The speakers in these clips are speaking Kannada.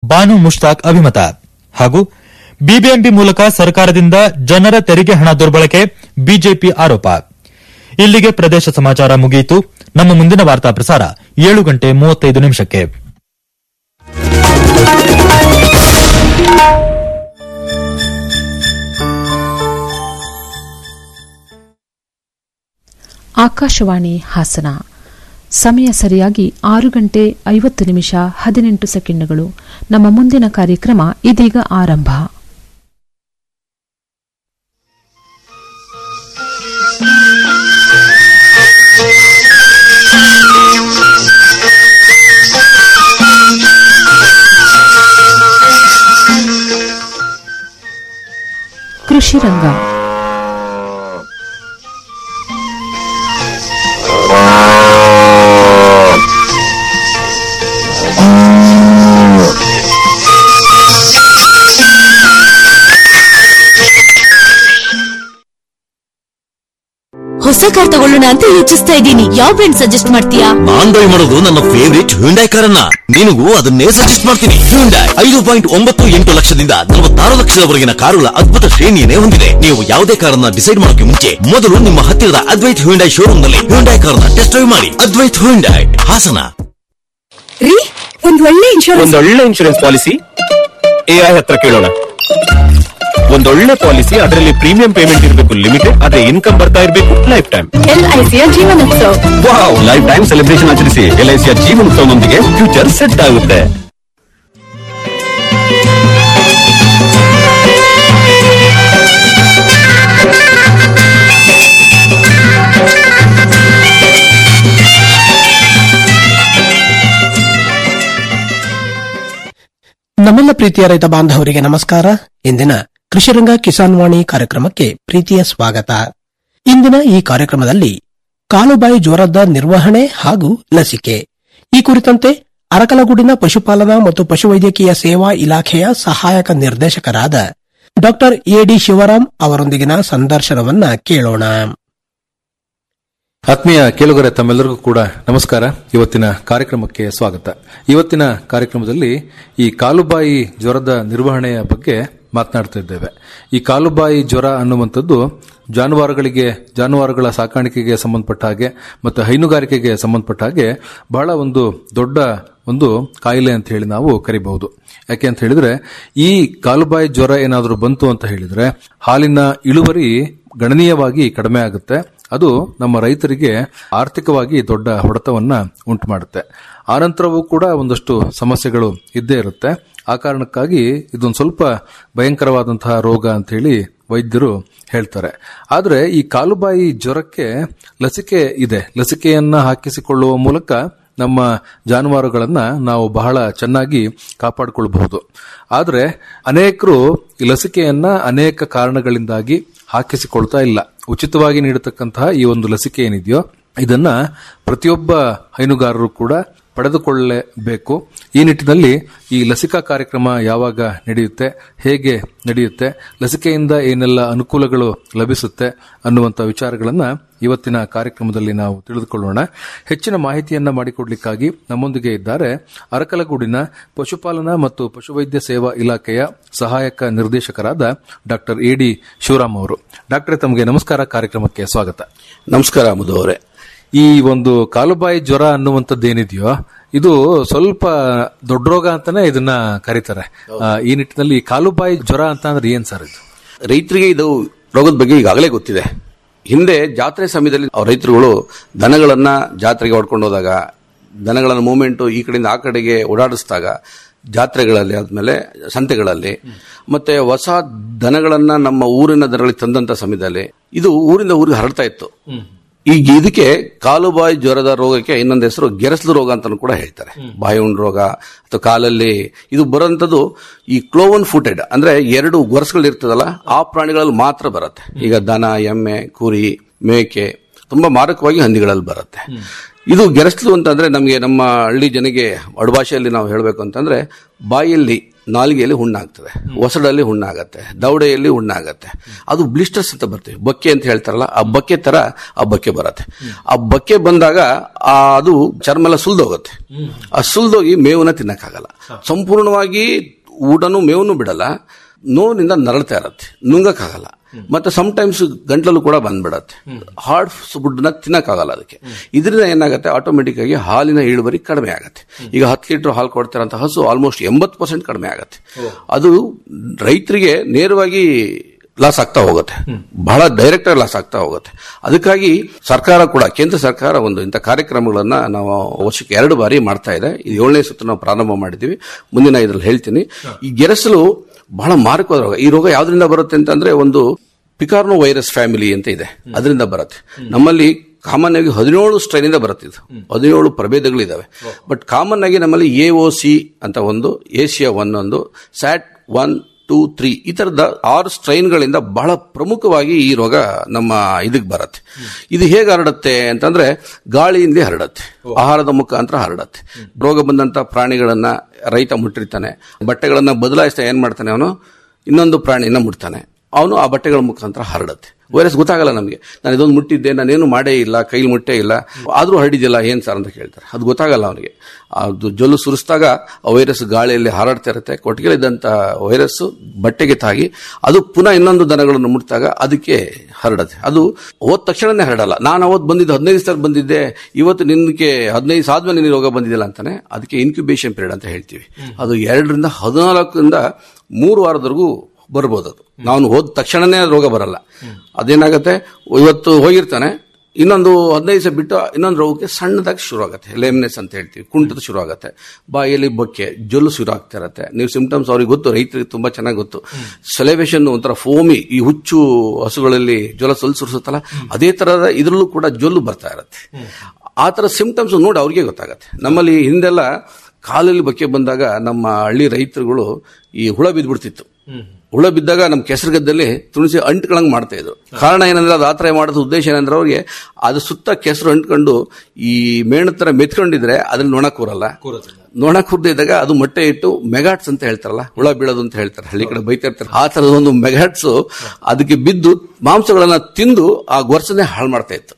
ಬಾನು ಮುಷ್ತಾಕ್ ಅಭಿಮತ ಹಾಗೂ ಬಿಬಿಎಂಪಿ ಮೂಲಕ ಸರ್ಕಾರದಿಂದ ಜನರ ತೆರಿಗೆ ಹಣ ದುರ್ಬಳಕೆ ಬಿಜೆಪಿ ಆರೋಪ ಇಲ್ಲಿಗೆ ಪ್ರದೇಶ ಸಮಾಚಾರ ಮುಗಿಯಿತು ನಮ್ಮ ಮುಂದಿನ ವಾರ್ತಾ ಪ್ರಸಾರ ಏಳು ಗಂಟೆ ಮೂವತ್ತೈದು ನಿಮಿಷಕ್ಕೆ ಆಕಾಶವಾಣಿ ಹಾಸನ ಸಮಯ ಸರಿಯಾಗಿ ಆರು ಗಂಟೆ ಐವತ್ತು ನಿಮಿಷ ಹದಿನೆಂಟು ಸೆಕೆಂಡುಗಳು ನಮ್ಮ ಮುಂದಿನ ಕಾರ್ಯಕ್ರಮ ಇದೀಗ ಆರಂಭ ಕೃಷಿ ರಂಗ ಹೊಸ ಕಾರ್ ತಗೊಳ್ಳೋಣ ಅಂತ ಯೋಚಿಸ್ತಾ ಇದ್ದೀನಿ ಯಾವ ಬ್ರ್ಯಾಂಡ್ ಸಜೆಸ್ಟ್ ಮಾಡ್ತೀಯಾ ನಾನ್ ಬೈ ಮಾಡೋದು ನನ್ನ ಫೇವರಿಟ್ ಹ್ಯುಂಡೈ ಕಾರನ್ನ ನಿನಗೂ ಅದನ್ನೇ ಸಜೆಸ್ಟ್ ಮಾಡ್ತೀನಿ ಹ್ಯುಂಡೈ ಐದು ಪಾಯಿಂಟ್ ಒಂಬತ್ತು ಎಂಟು ಲಕ್ಷದಿಂದ ನಲವತ್ತಾರು ಲಕ್ಷದವರೆಗಿನ ಕಾರುಗಳ ಅದ್ಭುತ ಶ್ರೇಣಿಯನ್ನೇ ಹೊಂದಿದೆ ನೀವು ಯಾವುದೇ ಕಾರನ್ನ ಡಿಸೈಡ್ ಮಾಡೋಕೆ ಮುಂಚೆ ಮೊದಲು ನಿಮ್ಮ ಹತ್ತಿರದ ಅದ್ವೈತ್ ಹ್ಯುಂಡೈ ಶೋರೂಮ್ ನಲ್ಲಿ ಹ್ಯುಂಡೈ ಕಾರನ್ನ ಟೆಸ್ಟ್ ಡ್ರೈವ್ ಮಾಡಿ ಅದ್ವೈತ್ ಹ್ಯುಂಡೈ ಹಾಸನ ರೀ ಒಂದ್ ಒಳ್ಳೆ ಇನ್ಶೂರೆನ್ಸ್ ಒಂದೊಳ್ಳೆ ಇನ್ಶೂರೆನ್ಸ್ ಪಾಲಿಸಿ ಎಐ ಹತ್ರ ಕೇಳೋಣ ಒಂದೊಳ್ಳೆ ಪಾಲಿಸಿ ಅದರಲ್ಲಿ ಪ್ರೀಮಿಯಂ ಪೇಮೆಂಟ್ ಇರಬೇಕು ಲಿಮಿಟೆಡ್ ಅದೇ ಇನ್ಕಮ್ ಬರ್ತಾ ಇರಬೇಕು ಲೈಫ್ ಟೈಮ್ ಎಲ್ಐಸಿಯ Jeevan Utsav wow lifetime celebration ಆಚರಿಸಿ ಎಲ್ಐಸಿಯ ಜೀವನೋತ್ಸವದೊಂದಿಗೆ ಫ್ಯೂಚರ್ ಸೆಟ್ ಆಗುತ್ತೆ ನಮ್ಮೆಲ್ಲ ಪ್ರೀತಿಯ ರೈತ ಬಾಂಧವರಿಗೆ ನಮಸ್ಕಾರ ಇಂದಿನ ಕೃಷಿರಂಗ ಕಿಸಾನ್ ವಾಣಿ ಕಾರ್ಯಕ್ರಮಕ್ಕೆ ಪ್ರೀತಿಯ ಸ್ವಾಗತ ಇಂದಿನ ಈ ಕಾರ್ಯಕ್ರಮದಲ್ಲಿ ಕಾಲುಬಾಯಿ ಜ್ವರದ ನಿರ್ವಹಣೆ ಹಾಗೂ ಲಸಿಕೆ ಈ ಕುರಿತಂತೆ ಅರಕಲಗೂಡಿನ ಪಶುಪಾಲನಾ ಮತ್ತು ಪಶುವೈದ್ಯಕೀಯ ಸೇವಾ ಇಲಾಖೆಯ ಸಹಾಯಕ ನಿರ್ದೇಶಕರಾದ ಡಾಕ್ಟರ್ ಎಡಿ ಶಿವರಾಂ ಅವರೊಂದಿಗಿನ ಸಂದರ್ಶನವನ್ನ ಕೇಳೋಣ ಆತ್ಮೀಯ ಕೇಳುಗರೆ ತಮ್ಮೆಲ್ಲರಿಗೂ ಕೂಡ ನಮಸ್ಕಾರ ಇವತ್ತಿನ ಕಾರ್ಯಕ್ರಮಕ್ಕೆ ಸ್ವಾಗತ ಇವತ್ತಿನ ಕಾರ್ಯಕ್ರಮದಲ್ಲಿ ಈ ಕಾಲುಬಾಯಿ ಜ್ವರದ ನಿರ್ವಹಣೆಯ ಬಗ್ಗೆ ಮಾತನಾಡ್ತಾ ಇದ್ದೇವೆ ಈ ಕಾಲುಬಾಯಿ ಜ್ವರ ಅನ್ನುವಂಥದ್ದು ಜಾನುವಾರುಗಳಿಗೆ ಜಾನುವಾರುಗಳ ಸಾಕಾಣಿಕೆಗೆ ಸಂಬಂಧಪಟ್ಟ ಹಾಗೆ ಮತ್ತು ಹೈನುಗಾರಿಕೆಗೆ ಸಂಬಂಧಪಟ್ಟ ಹಾಗೆ ಬಹಳ ಒಂದು ದೊಡ್ಡ ಒಂದು ಕಾಯಿಲೆ ಅಂತ ಹೇಳಿ ನಾವು ಕರಿಬಹುದು ಯಾಕೆ ಅಂತ ಹೇಳಿದ್ರೆ ಈ ಕಾಲುಬಾಯಿ ಜ್ವರ ಏನಾದರೂ ಬಂತು ಅಂತ ಹೇಳಿದ್ರೆ ಹಾಲಿನ ಇಳುವರಿ ಗಣನೀಯವಾಗಿ ಕಡಿಮೆ ಆಗುತ್ತೆ ಅದು ನಮ್ಮ ರೈತರಿಗೆ ಆರ್ಥಿಕವಾಗಿ ದೊಡ್ಡ ಹೊಡೆತವನ್ನ ಉಂಟು ಮಾಡುತ್ತೆ ಆನಂತರವೂ ಕೂಡ ಒಂದಷ್ಟು ಸಮಸ್ಯೆಗಳು ಇದ್ದೇ ಇರುತ್ತೆ ಆ ಕಾರಣಕ್ಕಾಗಿ ಇದೊಂದು ಸ್ವಲ್ಪ ಭಯಂಕರವಾದಂತಹ ರೋಗ ಅಂತ ಹೇಳಿ ವೈದ್ಯರು ಹೇಳ್ತಾರೆ ಆದ್ರೆ ಈ ಕಾಲುಬಾಯಿ ಜ್ವರಕ್ಕೆ ಲಸಿಕೆ ಇದೆ ಲಸಿಕೆಯನ್ನ ಹಾಕಿಸಿಕೊಳ್ಳುವ ಮೂಲಕ ನಮ್ಮ ಜಾನುವಾರುಗಳನ್ನ ನಾವು ಬಹಳ ಚೆನ್ನಾಗಿ ಕಾಪಾಡಿಕೊಳ್ಳಬಹುದು ಆದರೆ ಅನೇಕರು ಈ ಲಸಿಕೆಯನ್ನ ಅನೇಕ ಕಾರಣಗಳಿಂದಾಗಿ ಹಾಕಿಸಿಕೊಳ್ತಾ ಇಲ್ಲ ಉಚಿತವಾಗಿ ನೀಡತಕ್ಕಂತಹ ಈ ಒಂದು ಲಸಿಕೆ ಏನಿದೆಯೋ ಇದನ್ನ ಪ್ರತಿಯೊಬ್ಬ ಹೈನುಗಾರರು ಕೂಡ ಪಡೆದುಕೊಳ್ಳಲೇಬೇಕು ಈ ನಿಟ್ಟಿನಲ್ಲಿ ಈ ಲಸಿಕಾ ಕಾರ್ಯಕ್ರಮ ಯಾವಾಗ ನಡೆಯುತ್ತೆ ಹೇಗೆ ನಡೆಯುತ್ತೆ ಲಸಿಕೆಯಿಂದ ಏನೆಲ್ಲ ಅನುಕೂಲಗಳು ಲಭಿಸುತ್ತೆ ಅನ್ನುವಂಥ ವಿಚಾರಗಳನ್ನ ಇವತ್ತಿನ ಕಾರ್ಯಕ್ರಮದಲ್ಲಿ ನಾವು ತಿಳಿದುಕೊಳ್ಳೋಣ ಹೆಚ್ಚಿನ ಮಾಹಿತಿಯನ್ನ ಮಾಡಿಕೊಡ್ಲಿಕ್ಕಾಗಿ ನಮ್ಮೊಂದಿಗೆ ಇದ್ದಾರೆ ಅರಕಲಗೂಡಿನ ಪಶುಪಾಲನಾ ಮತ್ತು ಪಶುವೈದ್ಯ ಸೇವಾ ಇಲಾಖೆಯ ಸಹಾಯಕ ನಿರ್ದೇಶಕರಾದ ಡಾಕ್ಟರ್ ಎಡಿ ಶಿವರಾಮ್ ಅವರು ಡಾಕ್ಟರ್ ತಮಗೆ ನಮಸ್ಕಾರ ಕಾರ್ಯಕ್ರಮಕ್ಕೆ ಸ್ವಾಗತ ನಮಸ್ಕಾರ ಮಧು ಅವರೇ ಈ ಒಂದು ಕಾಲುಬಾಯಿ ಜ್ವರ ಅನ್ನುವಂಥದ್ದೇನಿದೆಯೋ ಇದು ಸ್ವಲ್ಪ ದೊಡ್ಡ ರೋಗ ಅಂತಾನೆ ಇದನ್ನ ಕರೀತಾರೆ ಆ, ಈ ನಿಟ್ಟಿನಲ್ಲಿ ಈ ಕಾಲುಬಾಯಿ ಜ್ವರ ಅಂತ ಅಂದ್ರೆ ಏನ್ ಸರ್ ಇದು ರೈತರಿಗೆ ಇದು ರೋಗದ ಬಗ್ಗೆ ಈಗಾಗಲೇ ಗೊತ್ತಿದೆ ಹಿಂದೆ ಜಾತ್ರೆ ಸಮಯದಲ್ಲಿ ಅವ್ರ ರೈತರುಗಳು ದನಗಳನ್ನ ಜಾತ್ರೆಗೆ ಹೊಡ್ಕೊಂಡು ಹೋದಾಗ ದನಗಳ ಮೂವ್ಮೆಂಟ್ ಈ ಕಡೆಯಿಂದ ಆ ಕಡೆಗೆ ಓಡಾಡಿಸಿದಾಗ ಜಾತ್ರೆಗಳಲ್ಲಿ ಆದ್ಮೇಲೆ ಸಂತೆಗಳಲ್ಲಿ ಮತ್ತೆ ಹೊಸ ದನಗಳನ್ನ ನಮ್ಮ ಊರಿನ ದನಗಳಿಗೆ ತಂದಂತ ಸಮಯದಲ್ಲಿ ಇದು ಊರಿಂದ ಊರಿಗೆ ಹರಡ್ತಾ ಇತ್ತು ಈಗ ಇದಕ್ಕೆ ಕಾಲುಬಾಯಿ ಜ್ವರದ ರೋಗಕ್ಕೆ ಇನ್ನೊಂದು ಹೆಸರು ಗೆರಸ್ಲು ರೋಗ ಅಂತ ಕೂಡ ಹೇಳ್ತಾರೆ ಬಾಯಿ ಉಂಡ್ ರೋಗ ಅಥವಾ ಕಾಲಲ್ಲಿ ಇದು ಬರುವಂತದ್ದು ಈ ಕ್ಲೋವನ್ ಫುಟೆಡ್ ಅಂದ್ರೆ ಎರಡು ಗೊರಸುಗಳು ಇರ್ತದಲ್ಲ ಆ ಪ್ರಾಣಿಗಳಲ್ಲಿ ಮಾತ್ರ ಬರುತ್ತೆ ಈಗ ದನ ಎಮ್ಮೆ ಕುರಿ ಮೇಕೆ ತುಂಬಾ ಮಾರಕವಾಗಿ ಹಂದಿಗಳಲ್ಲಿ ಬರುತ್ತೆ ಇದು ಗೆರಸ್ಲು ಅಂತಂದ್ರೆ ನಮಗೆ ನಮ್ಮ ಹಳ್ಳಿ ಜನಗೆ ಅಡಭಾಷೆಯಲ್ಲಿ ನಾವು ಹೇಳಬೇಕು ಅಂತಂದ್ರೆ ಬಾಯಲ್ಲಿ ನಾಲಿಗೆಯಲ್ಲಿ ಹುಣ್ಣಾಗ್ತದೆ ಒಸಡಲ್ಲಿ ಹುಣ್ಣಾಗತ್ತೆ ದವಡೆಯಲ್ಲಿ ಹುಣ್ಣಾಗತ್ತೆ ಅದು ಬ್ಲಿಸ್ಟರ್ಸ್ ಅಂತ ಬರ್ತೀವಿ ಬಕ್ಕೆ ಅಂತ ಹೇಳ್ತಾರಲ್ಲ ಆ ಬಕ್ಕೆ ತರ ಆ ಬಕ್ಕೆ ಬರತ್ತೆ ಆ ಬಕ್ಕೆ ಬಂದಾಗ ಆ ಅದು ಚರ್ಮ ಎಲ್ಲ ಸುಲ್ದೋಗುತ್ತೆ ಆ ಸುಲ್ದೋಗಿ ಮೇವನ್ನ ತಿನ್ನಕ್ಕಾಗಲ್ಲ ಸಂಪೂರ್ಣವಾಗಿ ಊಟನೂ ಮೇವನ್ನು ಬಿಡಲ್ಲ ನೋವಿನಿಂದ ನರಳ್ತಾ ಇರತ್ತೆ ನುಂಗಕ್ಕಾಗಲ್ಲ ಮತ್ತೆ ಟೈಮ್ಸ್ ಗಂಟ್ಲಲ್ಲೂ ಕೂಡ ಬಂದ್ಬಿಡತ್ತೆ ಹಾರ್ಡ್ ಫುಡ್ನ ತಿನ್ನಕ್ಕಾಗಲ್ಲ ಅದಕ್ಕೆ ಇದರಿಂದ ಏನಾಗುತ್ತೆ ಆಟೋಮೆಟಿಕ್ ಆಗಿ ಹಾಲಿನ ಇಳುವರಿ ಕಡಿಮೆ ಆಗುತ್ತೆ ಈಗ ಹತ್ತು ಲೀಟರ್ ಹಾಲು ಕೊಡ್ತಿರೋಂಥ ಹಸು ಆಲ್ಮೋಸ್ಟ್ ಎಂಬತ್ತು ಪರ್ಸೆಂಟ್ ಕಡಿಮೆ ಆಗುತ್ತೆ ಅದು ರೈತರಿಗೆ ನೇರವಾಗಿ ಲಾಸ್ ಆಗ್ತಾ ಹೋಗುತ್ತೆ ಬಹಳ ಡೈರೆಕ್ಟ್ ಆಗಿ ಲಾಸ್ ಆಗ್ತಾ ಹೋಗುತ್ತೆ ಅದಕ್ಕಾಗಿ ಸರ್ಕಾರ ಕೂಡ ಕೇಂದ್ರ ಸರ್ಕಾರ ಒಂದು ಇಂಥ ಕಾರ್ಯಕ್ರಮಗಳನ್ನ ನಾವು ವರ್ಷಕ್ಕೆ ಎರಡು ಬಾರಿ ಮಾಡ್ತಾ ಇದೆ ಇದು ಏಳನೇ ಸುತ್ತು ನಾವು ಪ್ರಾರಂಭ ಮಾಡಿದ್ದೀವಿ ಮುಂದಿನ ಇದ್ರಲ್ಲಿ ಹೇಳ್ತೀನಿ ಈ ಗೆರಸಲು ಬಹಳ ಮಾರಕವಾದ ರೋಗ ಈ ರೋಗ ಯಾವ್ದ್ರಿಂದ ಬರುತ್ತೆ ಅಂತಂದ್ರೆ ಒಂದು ಪಿಕಾರ್ನೋ ವೈರಸ್ ಫ್ಯಾಮಿಲಿ ಅಂತ ಇದೆ ಅದರಿಂದ ಬರುತ್ತೆ ನಮ್ಮಲ್ಲಿ ಕಾಮನ್ ಆಗಿ ಹದಿನೇಳು ಸ್ಟ್ರೈನ್ ಇಂದ ಬರುತ್ತೆ ಇದು ಹದಿನೇಳು ಪ್ರಭೇದಗಳಿದಾವೆ ಬಟ್ ಕಾಮನ್ ಆಗಿ ನಮ್ಮಲ್ಲಿ ಎ ಒ ಸಿ ಅಂತ ಒಂದು ಏಷ್ಯಾ ಒನ್ ಒಂದು ಸ್ಯಾಟ್ ಒನ್ ಟೂ ತ್ರೀ ಈ ತರದ ಆರು ಸ್ಟ್ರೈನ್ಗಳಿಂದ ಬಹಳ ಪ್ರಮುಖವಾಗಿ ಈ ರೋಗ ನಮ್ಮ ಇದಕ್ಕೆ ಬರುತ್ತೆ ಇದು ಹೇಗೆ ಹರಡುತ್ತೆ ಅಂತಂದ್ರೆ ಗಾಳಿಯಿಂದ ಹರಡುತ್ತೆ ಆಹಾರದ ಮುಖಾಂತರ ಹರಡುತ್ತೆ ರೋಗ ಬಂದಂತ ಪ್ರಾಣಿಗಳನ್ನ ರೈತ ಮುಟ್ಟಿರ್ತಾನೆ ಬಟ್ಟೆಗಳನ್ನ ಬದಲಾಯಿಸ್ತಾ ಏನ್ ಮಾಡ್ತಾನೆ ಅವನು ಇನ್ನೊಂದು ಪ್ರಾಣಿನ ಮುಟ್ತಾನೆ ಅವನು ಆ ಬಟ್ಟೆಗಳ ಮುಖಾಂತರ ಹರಡುತ್ತೆ ವೈರಸ್ ಗೊತ್ತಾಗಲ್ಲ ನಮಗೆ ನಾನು ಇದೊಂದು ಮುಟ್ಟಿದ್ದೆ ನಾನೇನು ಮಾಡೇ ಇಲ್ಲ ಕೈಲಿ ಮುಟ್ಟೇ ಇಲ್ಲ ಆದ್ರೂ ಹರಡಿದಿಲ್ಲ ಏನ್ ಸರ್ ಅಂತ ಕೇಳ್ತಾರೆ ಅದು ಗೊತ್ತಾಗಲ್ಲ ಅವನಿಗೆ ಅದು ಜೊಲ್ಲು ಸುರಿಸಿದಾಗ ಆ ವೈರಸ್ ಗಾಳಿಯಲ್ಲಿ ಹಾರಾಡ್ತಾ ಇರುತ್ತೆ ಕೊಟ್ಟಿಗೆಲಿದ್ದಂತ ವೈರಸ್ ಬಟ್ಟೆಗೆ ತಾಗಿ ಅದು ಪುನಃ ಇನ್ನೊಂದು ದನಗಳನ್ನು ಮುಟ್ಟಿದಾಗ ಅದಕ್ಕೆ ಹರಡುತ್ತೆ ಅದು ಹೋದ ತಕ್ಷಣನೇ ಹರಡಲ್ಲ ನಾನು ಅವತ್ತು ಬಂದಿದ್ದು ಹದಿನೈದು ದಿವಸ ಬಂದಿದ್ದೆ ಇವತ್ತು ನಿನ್ಗೆ ಹದಿನೈದು ದಿವಸ ಆದ್ಮೇಲೆ ನಿನ್ನ ರೋಗ ಬಂದಿದ್ದಿಲ್ಲ ಅಂತಾನೆ ಅದಕ್ಕೆ ಇನ್ಕ್ಯುಬೇಷನ್ ಪೀರಿಯಡ್ ಅಂತ ಹೇಳ್ತೀವಿ ಅದು ಎರಡರಿಂದ ಹದಿನಾಲ್ಕರಿಂದ ಮೂರು ವಾರದವರೆಗೂ ಬರ್ಬೋದು ಅದು ನಾನು ಹೋದ ತಕ್ಷಣನೇ ರೋಗ ಬರಲ್ಲ ಅದೇನಾಗತ್ತೆ ಇವತ್ತು ಹೋಗಿರ್ತಾನೆ ಇನ್ನೊಂದು ಹದಿನೈದು ದಿವಸ ಬಿಟ್ಟು ಇನ್ನೊಂದು ರೋಗಕ್ಕೆ ಸಣ್ಣದಾಗಿ ಶುರು ಆಗುತ್ತೆ ಲೇಮ್ನೆಸ್ ಅಂತ ಹೇಳ್ತೀವಿ ಕುಂಟದ ಶುರು ಆಗುತ್ತೆ ಬಾಯಲ್ಲಿ ಬೊಕ್ಕೆ ಜೊಲ್ಲು ಶುರು ಆಗ್ತಾ ಇರುತ್ತೆ ನೀವು ಸಿಂಪ್ಟಮ್ಸ್ ಅವ್ರಿಗೆ ಗೊತ್ತು ರೈತರಿಗೆ ತುಂಬಾ ಚೆನ್ನಾಗಿ ಗೊತ್ತು ಸೆಲೆಬ್ರೇಷನ್ ಒಂಥರ ಫೋಮಿ ಈ ಹುಚ್ಚು ಹಸುಗಳಲ್ಲಿ ಜ್ವಲ ಸೊಲ್ ಸುರಿಸುತ್ತಲ್ಲ ಅದೇ ತರದ ಇದರಲ್ಲೂ ಕೂಡ ಜೊಲ್ಲು ಬರ್ತಾ ಇರುತ್ತೆ ಆ ತರ ಸಿಂಪ್ಟಮ್ಸ್ ನೋಡಿ ಅವ್ರಿಗೆ ಗೊತ್ತಾಗತ್ತೆ ನಮ್ಮಲ್ಲಿ ಹಿಂದೆಲ್ಲ ಕಾಲಲ್ಲಿ ಬಕ್ಕೆ ಬಂದಾಗ ನಮ್ಮ ಹಳ್ಳಿ ರೈತರುಗಳು ಈ ಹುಳ ಬಿದ್ದ್ಬಿಡ್ತಿತ್ತು ಹುಳ ಬಿದ್ದಾಗ ನಮ್ಮ ಕೆಸರು ಗದ್ದಲ್ಲಿ ತುಳಸಿ ಅಂಟ್ಕೊಳಂಗ್ ಮಾಡ್ತಾ ಇದ್ರು ಕಾರಣ ಏನಂದ್ರೆ ಅದು ಆತರ ಮಾಡೋದು ಉದ್ದೇಶ ಏನಂದ್ರೆ ಅವ್ರಿಗೆ ಅದು ಸುತ್ತ ಕೆಸರು ಅಂಟ್ಕೊಂಡು ಈ ಮೇಣ ತರ ಮೆತ್ಕೊಂಡಿದ್ರೆ ಅದ್ರಲ್ಲಿ ನೊಣ ಕೂರಲ್ಲ ನೊಣ ಕೂರ್ದೇ ಇದ್ದಾಗ ಅದು ಮೊಟ್ಟೆ ಇಟ್ಟು ಮೆಗಾಟ್ಸ್ ಅಂತ ಹೇಳ್ತಾರಲ್ಲ ಹುಳ ಬೀಳೋದು ಅಂತ ಹೇಳ್ತಾರೆ ಹಳ್ಳಿ ಕಡೆ ಬೈತಾ ಇರ್ತಾರೆ ಆ ತರದ ಒಂದು ಮೆಗಾಟ್ಸ್ ಅದಕ್ಕೆ ಬಿದ್ದು ಮಾಂಸಗಳನ್ನ ತಿಂದು ಆ ಗೊರ್ಸನೆ ಹಾಳು ಮಾಡ್ತಾ ಇತ್ತು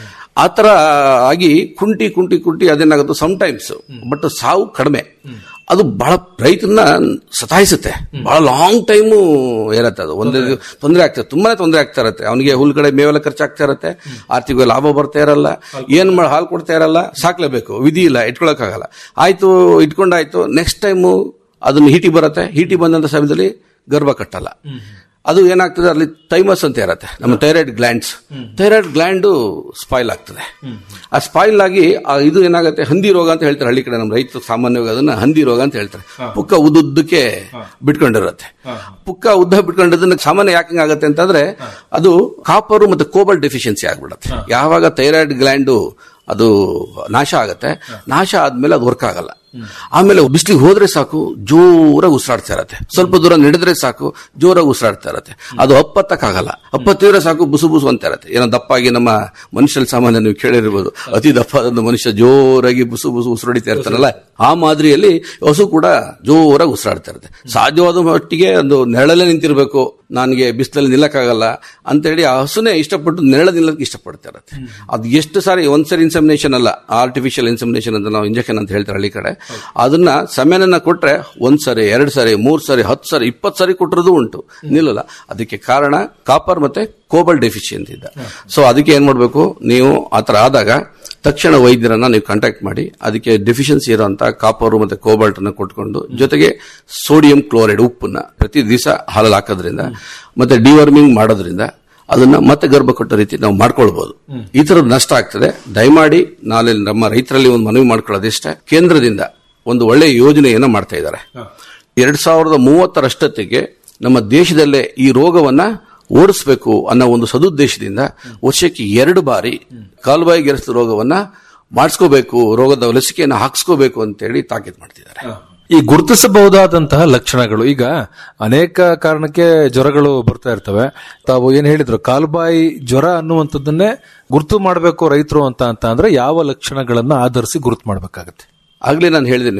ಆ ತರ ಆಗಿ ಕುಂಟಿ ಕುಂಟಿ ಕುಂಟಿ ಅದೇನಾಗುತ್ತೆ ಸಮ್ ಟೈಮ್ಸ್ ಬಟ್ ಸಾವು ಕಡಿಮೆ ಅದು ಬಹಳ ರೈತರನ್ನ ಸತಾಯಿಸುತ್ತೆ ಬಹಳ ಲಾಂಗ್ ಟೈಮು ಇರತ್ತೆ ಅದು ಒಂದೇ ತೊಂದರೆ ಆಗ್ತದೆ ತುಂಬಾನೇ ತೊಂದರೆ ಆಗ್ತಾ ಇರತ್ತೆ ಅವನಿಗೆ ಹುಲ್ ಕಡೆ ಮೇವೆಲ್ಲ ಖರ್ಚಾಗ್ತಾ ಇರತ್ತೆ ಆರ್ಥಿಕ ಲಾಭ ಬರ್ತಾ ಇರಲ್ಲ ಏನ್ ಮಾಡಿ ಹಾಲು ಕೊಡ್ತಾ ಇರಲ್ಲ ಸಾಕ್ಲೇಬೇಕು ವಿಧಿ ಇಲ್ಲ ಇಟ್ಕೊಳಕ್ಕಾಗಲ್ಲ ಆಯ್ತು ಇಟ್ಕೊಂಡಾಯ್ತು ನೆಕ್ಸ್ಟ್ ಟೈಮು ಅದನ್ನ ಹೀಟಿ ಬರುತ್ತೆ ಹೀಟಿ ಬಂದಂತ ಸಮಯದಲ್ಲಿ ಗರ್ಭ ಕಟ್ಟಲ್ಲ ಅದು ಏನಾಗ್ತದೆ ಅಲ್ಲಿ ಥೈಮಸ್ ಅಂತ ಇರತ್ತೆ ನಮ್ಮ thyroid glands thyroid gland spoil ಆಗ್ತದೆ ಆ ಸ್ಪಾಯ್ಲ್ ಆಗಿ ಆ ಇದು ಏನಾಗುತ್ತೆ ಹಂದಿ ರೋಗ ಅಂತ ಹೇಳ್ತಾರೆ ಹಳ್ಳಿ ಕಡೆ ನಮ್ಮ ರೈತರು ಸಾಮಾನ್ಯವಾಗಿ ಅದನ್ನ ಹಂದಿ ರೋಗ ಅಂತ ಹೇಳ್ತಾರೆ ಪುಕ್ಕ ಉದ್ದುದ್ದಕ್ಕೆ ಬಿಟ್ಕೊಂಡಿರುತ್ತೆ ಪುಕ್ಕ ಉದ್ದ ಬಿಟ್ಕೊಂಡಿದ್ದನ್ನ ಸಾಮಾನ್ಯ ಯಾಕೆ ಆಗುತ್ತೆ ಅಂತಂದ್ರೆ ಅದು ಕಾಪರು ಮತ್ತೆ ಕೋಬಲ್ ಡೆಫಿಷಿಯನ್ಸಿ ಆಗ್ಬಿಡುತ್ತೆ ಯಾವಾಗ ಥೈರಾಯ್ಡ್ ಗ್ಲ್ಯಾಂಡು ಅದು ನಾಶ ಆಗತ್ತೆ ನಾಶ ಆದ್ಮೇಲೆ ಅದು ವರ್ಕ್ ಆಗಲ್ಲ ಆಮೇಲೆ ಬಿಸಿಲಿಗೆ ಹೋದ್ರೆ ಸಾಕು ಜೋರಾಗಿ ಉಸಿರಾಡ್ತಾ ಇರತ್ತೆ ಸ್ವಲ್ಪ ದೂರ ನಡೆದ್ರೆ ಸಾಕು ಜೋರಾಗಿ ಉಸಿರಾಡ್ತಾ ಇರತ್ತೆ ಅದು ಅಪ್ಪತ್ತಕ್ಕಾಗಲ್ಲ ಅಪ್ಪತ್ತಿದ್ರೆ ಸಾಕು ಬುಸು ಬುಸು ಅಂತ ಇರತ್ತೆ ಏನೋ ದಪ್ಪಾಗಿ ನಮ್ಮ ಮನುಷ್ಯರಲ್ಲಿ ಸಾಮಾನ್ಯ ನೀವು ಕೇಳಿರ್ಬೋದು ಅತಿ ದಪ್ಪಾದ ಮನುಷ್ಯ ಜೋರಾಗಿ ಬುಸು ಬುಸು ಉಸಿರಾಡಿತಾ ಇರ್ತಾನಲ್ಲ ಆ ಮಾದರಿಯಲ್ಲಿ ಹಸು ಕೂಡ ಜೋರಾಗಿ ಉಸಿರಾಡ್ತಾ ಇರುತ್ತೆ ಸಾಧ್ಯವಾದ ಮಟ್ಟಿಗೆ ಒಂದು ನೆರಳಲ್ಲೇ ನಿಂತಿರ್ಬೇಕು ನನಗೆ ಬಿಸಿಲಲ್ಲಿ ನಿಲ್ಲಕ್ಕಾಗಲ್ಲ ಅಂತೇಳಿ ಆ ಹಸುನೇ ಇಷ್ಟಪಟ್ಟು ನೆರಳ ನಿಲ್ಲಕ್ಕೆ ಇಷ್ಟಪಡ್ತಾ ಇರತ್ತೆ ಅದು ಎಷ್ಟು ಸಾರಿ ಒಂದ್ಸರಿ ಇನ್ಸಮಿನೇಷನ್ ಅಲ್ಲ ಆರ್ಟಿಫಿಷಿಯಲ್ ಇನ್ಸಮಿನೇಷನ್ ಅಂತ ನಾವು ಇಂಜೆಕ್ಷನ್ ಅಂತ ಹೇಳ್ತಾರೆ ಹಳ್ಳಿ ಕಡೆ ಅದನ್ನ ಸೆಮೆನನ್ನ ಕೊಟ್ರೆ ಒಂದ್ ಸರಿ ಎರಡ್ ಸರಿ ಮೂರ್ ಸರಿ ಹತ್ತು ಸರಿ ಇಪ್ಪತ್ತು ಸರಿ ಕೊಟ್ಟಿರೋದು ಉಂಟು ನಿಲ್ಲಲ್ಲ ಅದಕ್ಕೆ ಕಾರಣ ಕಾಪರ್ ಮತ್ತೆ ಕೋಬಲ್ ಡೆಫಿಷಿಯನ್ಸಿ ಇದ್ದ ಸೊ ಅದಕ್ಕೆ ಏನ್ ಮಾಡ್ಬೇಕು ನೀವು ಆತರ ಆದಾಗ ತಕ್ಷಣ ವೈದ್ಯರನ್ನ ನೀವು ಕಾಂಟ್ಯಾಕ್ಟ್ ಮಾಡಿ ಅದಕ್ಕೆ ಡೆಫಿಷಿಯನ್ಸಿ ಇರುವಂತಹ ಕಾಪರು ಮತ್ತೆ ಕೋಬಾಲ್ಟ್ ಅನ್ನ ಕೊಟ್ಕೊಂಡು ಜೊತೆಗೆ ಸೋಡಿಯಂ ಕ್ಲೋರೈಡ್ ಉಪ್ಪನ್ನ ಪ್ರತಿ ದಿವಸ ಹಾಲಲ್ಲಿ ಹಾಕೋದ್ರಿಂದ ಮತ್ತೆ ಡಿವರ್ಮಿಂಗ್ ಮಾಡೋದ್ರಿಂದ ಅದನ್ನ ಮತ್ತೆ ಗರ್ಭ ಕೊಟ್ಟ ರೀತಿ ನಾವು ಮಾಡ್ಕೊಳ್ಬಹುದು ಈ ತರದ ನಷ್ಟ ಆಗ್ತದೆ ದಯಮಾಡಿ ನಾಳೆ ನಮ್ಮ ರೈತರಲ್ಲಿ ಒಂದು ಮನವಿ ಮಾಡ್ಕೊಳ್ಳೋದಿಷ್ಟೇ ಕೇಂದ್ರದಿಂದ ಒಂದು ಒಳ್ಳೆ ಯೋಜನೆಯನ್ನ ಮಾಡ್ತಾ ಇದ್ದಾರೆ ಎರಡ್ ಸಾವಿರದ ಮೂವತ್ತರಷ್ಟೊತ್ತಿಗೆ ನಮ್ಮ ದೇಶದಲ್ಲೇ ಈ ರೋಗವನ್ನ ಓಡಿಸಬೇಕು ಅನ್ನೋ ಒಂದು ಸದುದ್ದೇಶದಿಂದ ವರ್ಷಕ್ಕೆ ಎರಡು ಬಾರಿ ಕಾಲುಬಾಯಿ ಗೆರಸು ರೋಗವನ್ನ ಮಾಡಿಸ್ಕೋಬೇಕು ರೋಗದ ಲಸಿಕೆಯನ್ನು ಹಾಕ್ಸ್ಕೋಬೇಕು ಅಂತೇಳಿ ತಾಕೀತು ಮಾಡ್ತಿದ್ದಾರೆ ಈ ಗುರುತಿಸಬಹುದಾದಂತಹ ಲಕ್ಷಣಗಳು ಈಗ ಅನೇಕ ಕಾರಣಕ್ಕೆ ಜ್ವರಗಳು ಬರ್ತಾ ಇರ್ತವೆ ತಾವು ಏನ್ ಹೇಳಿದ್ರು ಕಾಲುಬಾಯಿ ಜ್ವರ ಅನ್ನುವಂಥದ್ದನ್ನೇ ಗುರುತು ಮಾಡಬೇಕು ರೈತರು ಅಂತ ಅಂತ ಅಂದ್ರೆ ಯಾವ ಲಕ್ಷಣಗಳನ್ನ ಆಧರಿಸಿ ಗುರುತು ಮಾಡಬೇಕಾಗತ್ತೆ ಆಗ್ಲೇ ನಾನು ಹೇಳಿದೆ ನಿಮಗೆ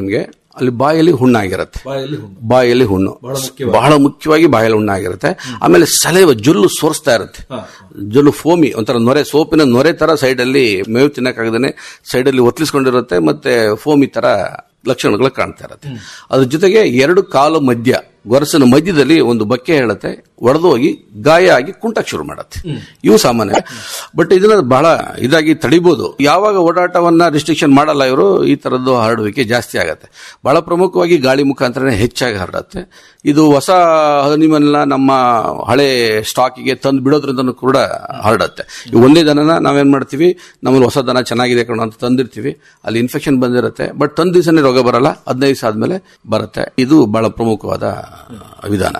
ಅಲ್ಲಿ ಬಾಯಲ್ಲಿ ಹುಣ್ಣಾಗಿರುತ್ತೆ ಬಾಯಲ್ಲಿ ಹುಣ್ಣು ಬಹಳ ಮುಖ್ಯವಾಗಿ ಬಾಯಲ್ಲಿ ಹುಣ್ಣಾಗಿರುತ್ತೆ ಆಮೇಲೆ ಸಲೈವ ಜೊಲ್ಲು ಸೋರಿಸ್ತಾ ಇರುತ್ತೆ ಜೊಲ್ಲು ಫೋಮಿ ಒಂಥರ ನೊರೆ ಸೋಪಿನ ನೊರೆ ತರ ಸೈಡ್ ಅಲ್ಲಿ ಮೇವು ತಿನ್ನಕ್ಕಾಗದೇನೆ ಸೈಡ್ ಅಲ್ಲಿ ಒತ್ಲಿಸ್ಕೊಂಡಿರುತ್ತೆ ಮತ್ತೆ ಫೋಮಿ ತರ ಲಕ್ಷಣಗಳು ಕಾಣ್ತಾ ಇರುತ್ತೆ ಅದ್ರ ಜೊತೆಗೆ ಎರಡು ಕಾಲು ಮಧ್ಯ ಗೊರಸಿನ ಮಧ್ಯದಲ್ಲಿ ಒಂದು ಬಕ್ಕೆ ಹೇಳುತ್ತೆ ಒಡೆದು ಹೋಗಿ ಗಾಯ ಆಗಿ ಕುಂಟಕ್ ಶುರು ಮಾಡುತ್ತೆ ಇವು ಸಾಮಾನ್ಯ ಬಟ್ ಇದನ್ನ ಬಹಳ ಇದಾಗಿ ತಡಿಬಹುದು ಯಾವಾಗ ಓಡಾಟವನ್ನ ರಿಸ್ಟ್ರಿಕ್ಷನ್ ಮಾಡಲ್ಲ ಇವರು ಈ ತರದ್ದು ಹರಡುವಿಕೆ ಜಾಸ್ತಿ ಆಗುತ್ತೆ ಬಹಳ ಪ್ರಮುಖವಾಗಿ ಗಾಳಿ ಮುಖಾಂತರನೇ ಹೆಚ್ಚಾಗಿ ಹರಡುತ್ತೆ ಇದು ಹೊಸ ಹನಿಮನ್ನ ನಮ್ಮ ಹಳೆ ಸ್ಟಾಕಿಗೆ ತಂದು ಬಿಡೋದ್ರಿಂದ ಕೂಡ ಹರಡುತ್ತೆ ಈ ಒಂದೇ ದನನ ನಾವೇನ್ ಮಾಡ್ತೀವಿ ನಮ್ಮಲ್ಲಿ ಹೊಸ ದನ ಚೆನ್ನಾಗಿದೆ ಕಣ ಅಂತ ತಂದಿರ್ತೀವಿ ಅಲ್ಲಿ ಇನ್ಫೆಕ್ಷನ್ ಬಂದಿರುತ್ತೆ ಬಟ್ ತಂದ ದಿವಸನೇ ರೋಗ ಬರಲ್ಲ ಹದಿನೈದು ದಿವಸ ಆದ್ಮೇಲೆ ಬರುತ್ತೆ ಇದು ಬಹಳ ಪ್ರಮುಖವಾದ ವಿಧಾನ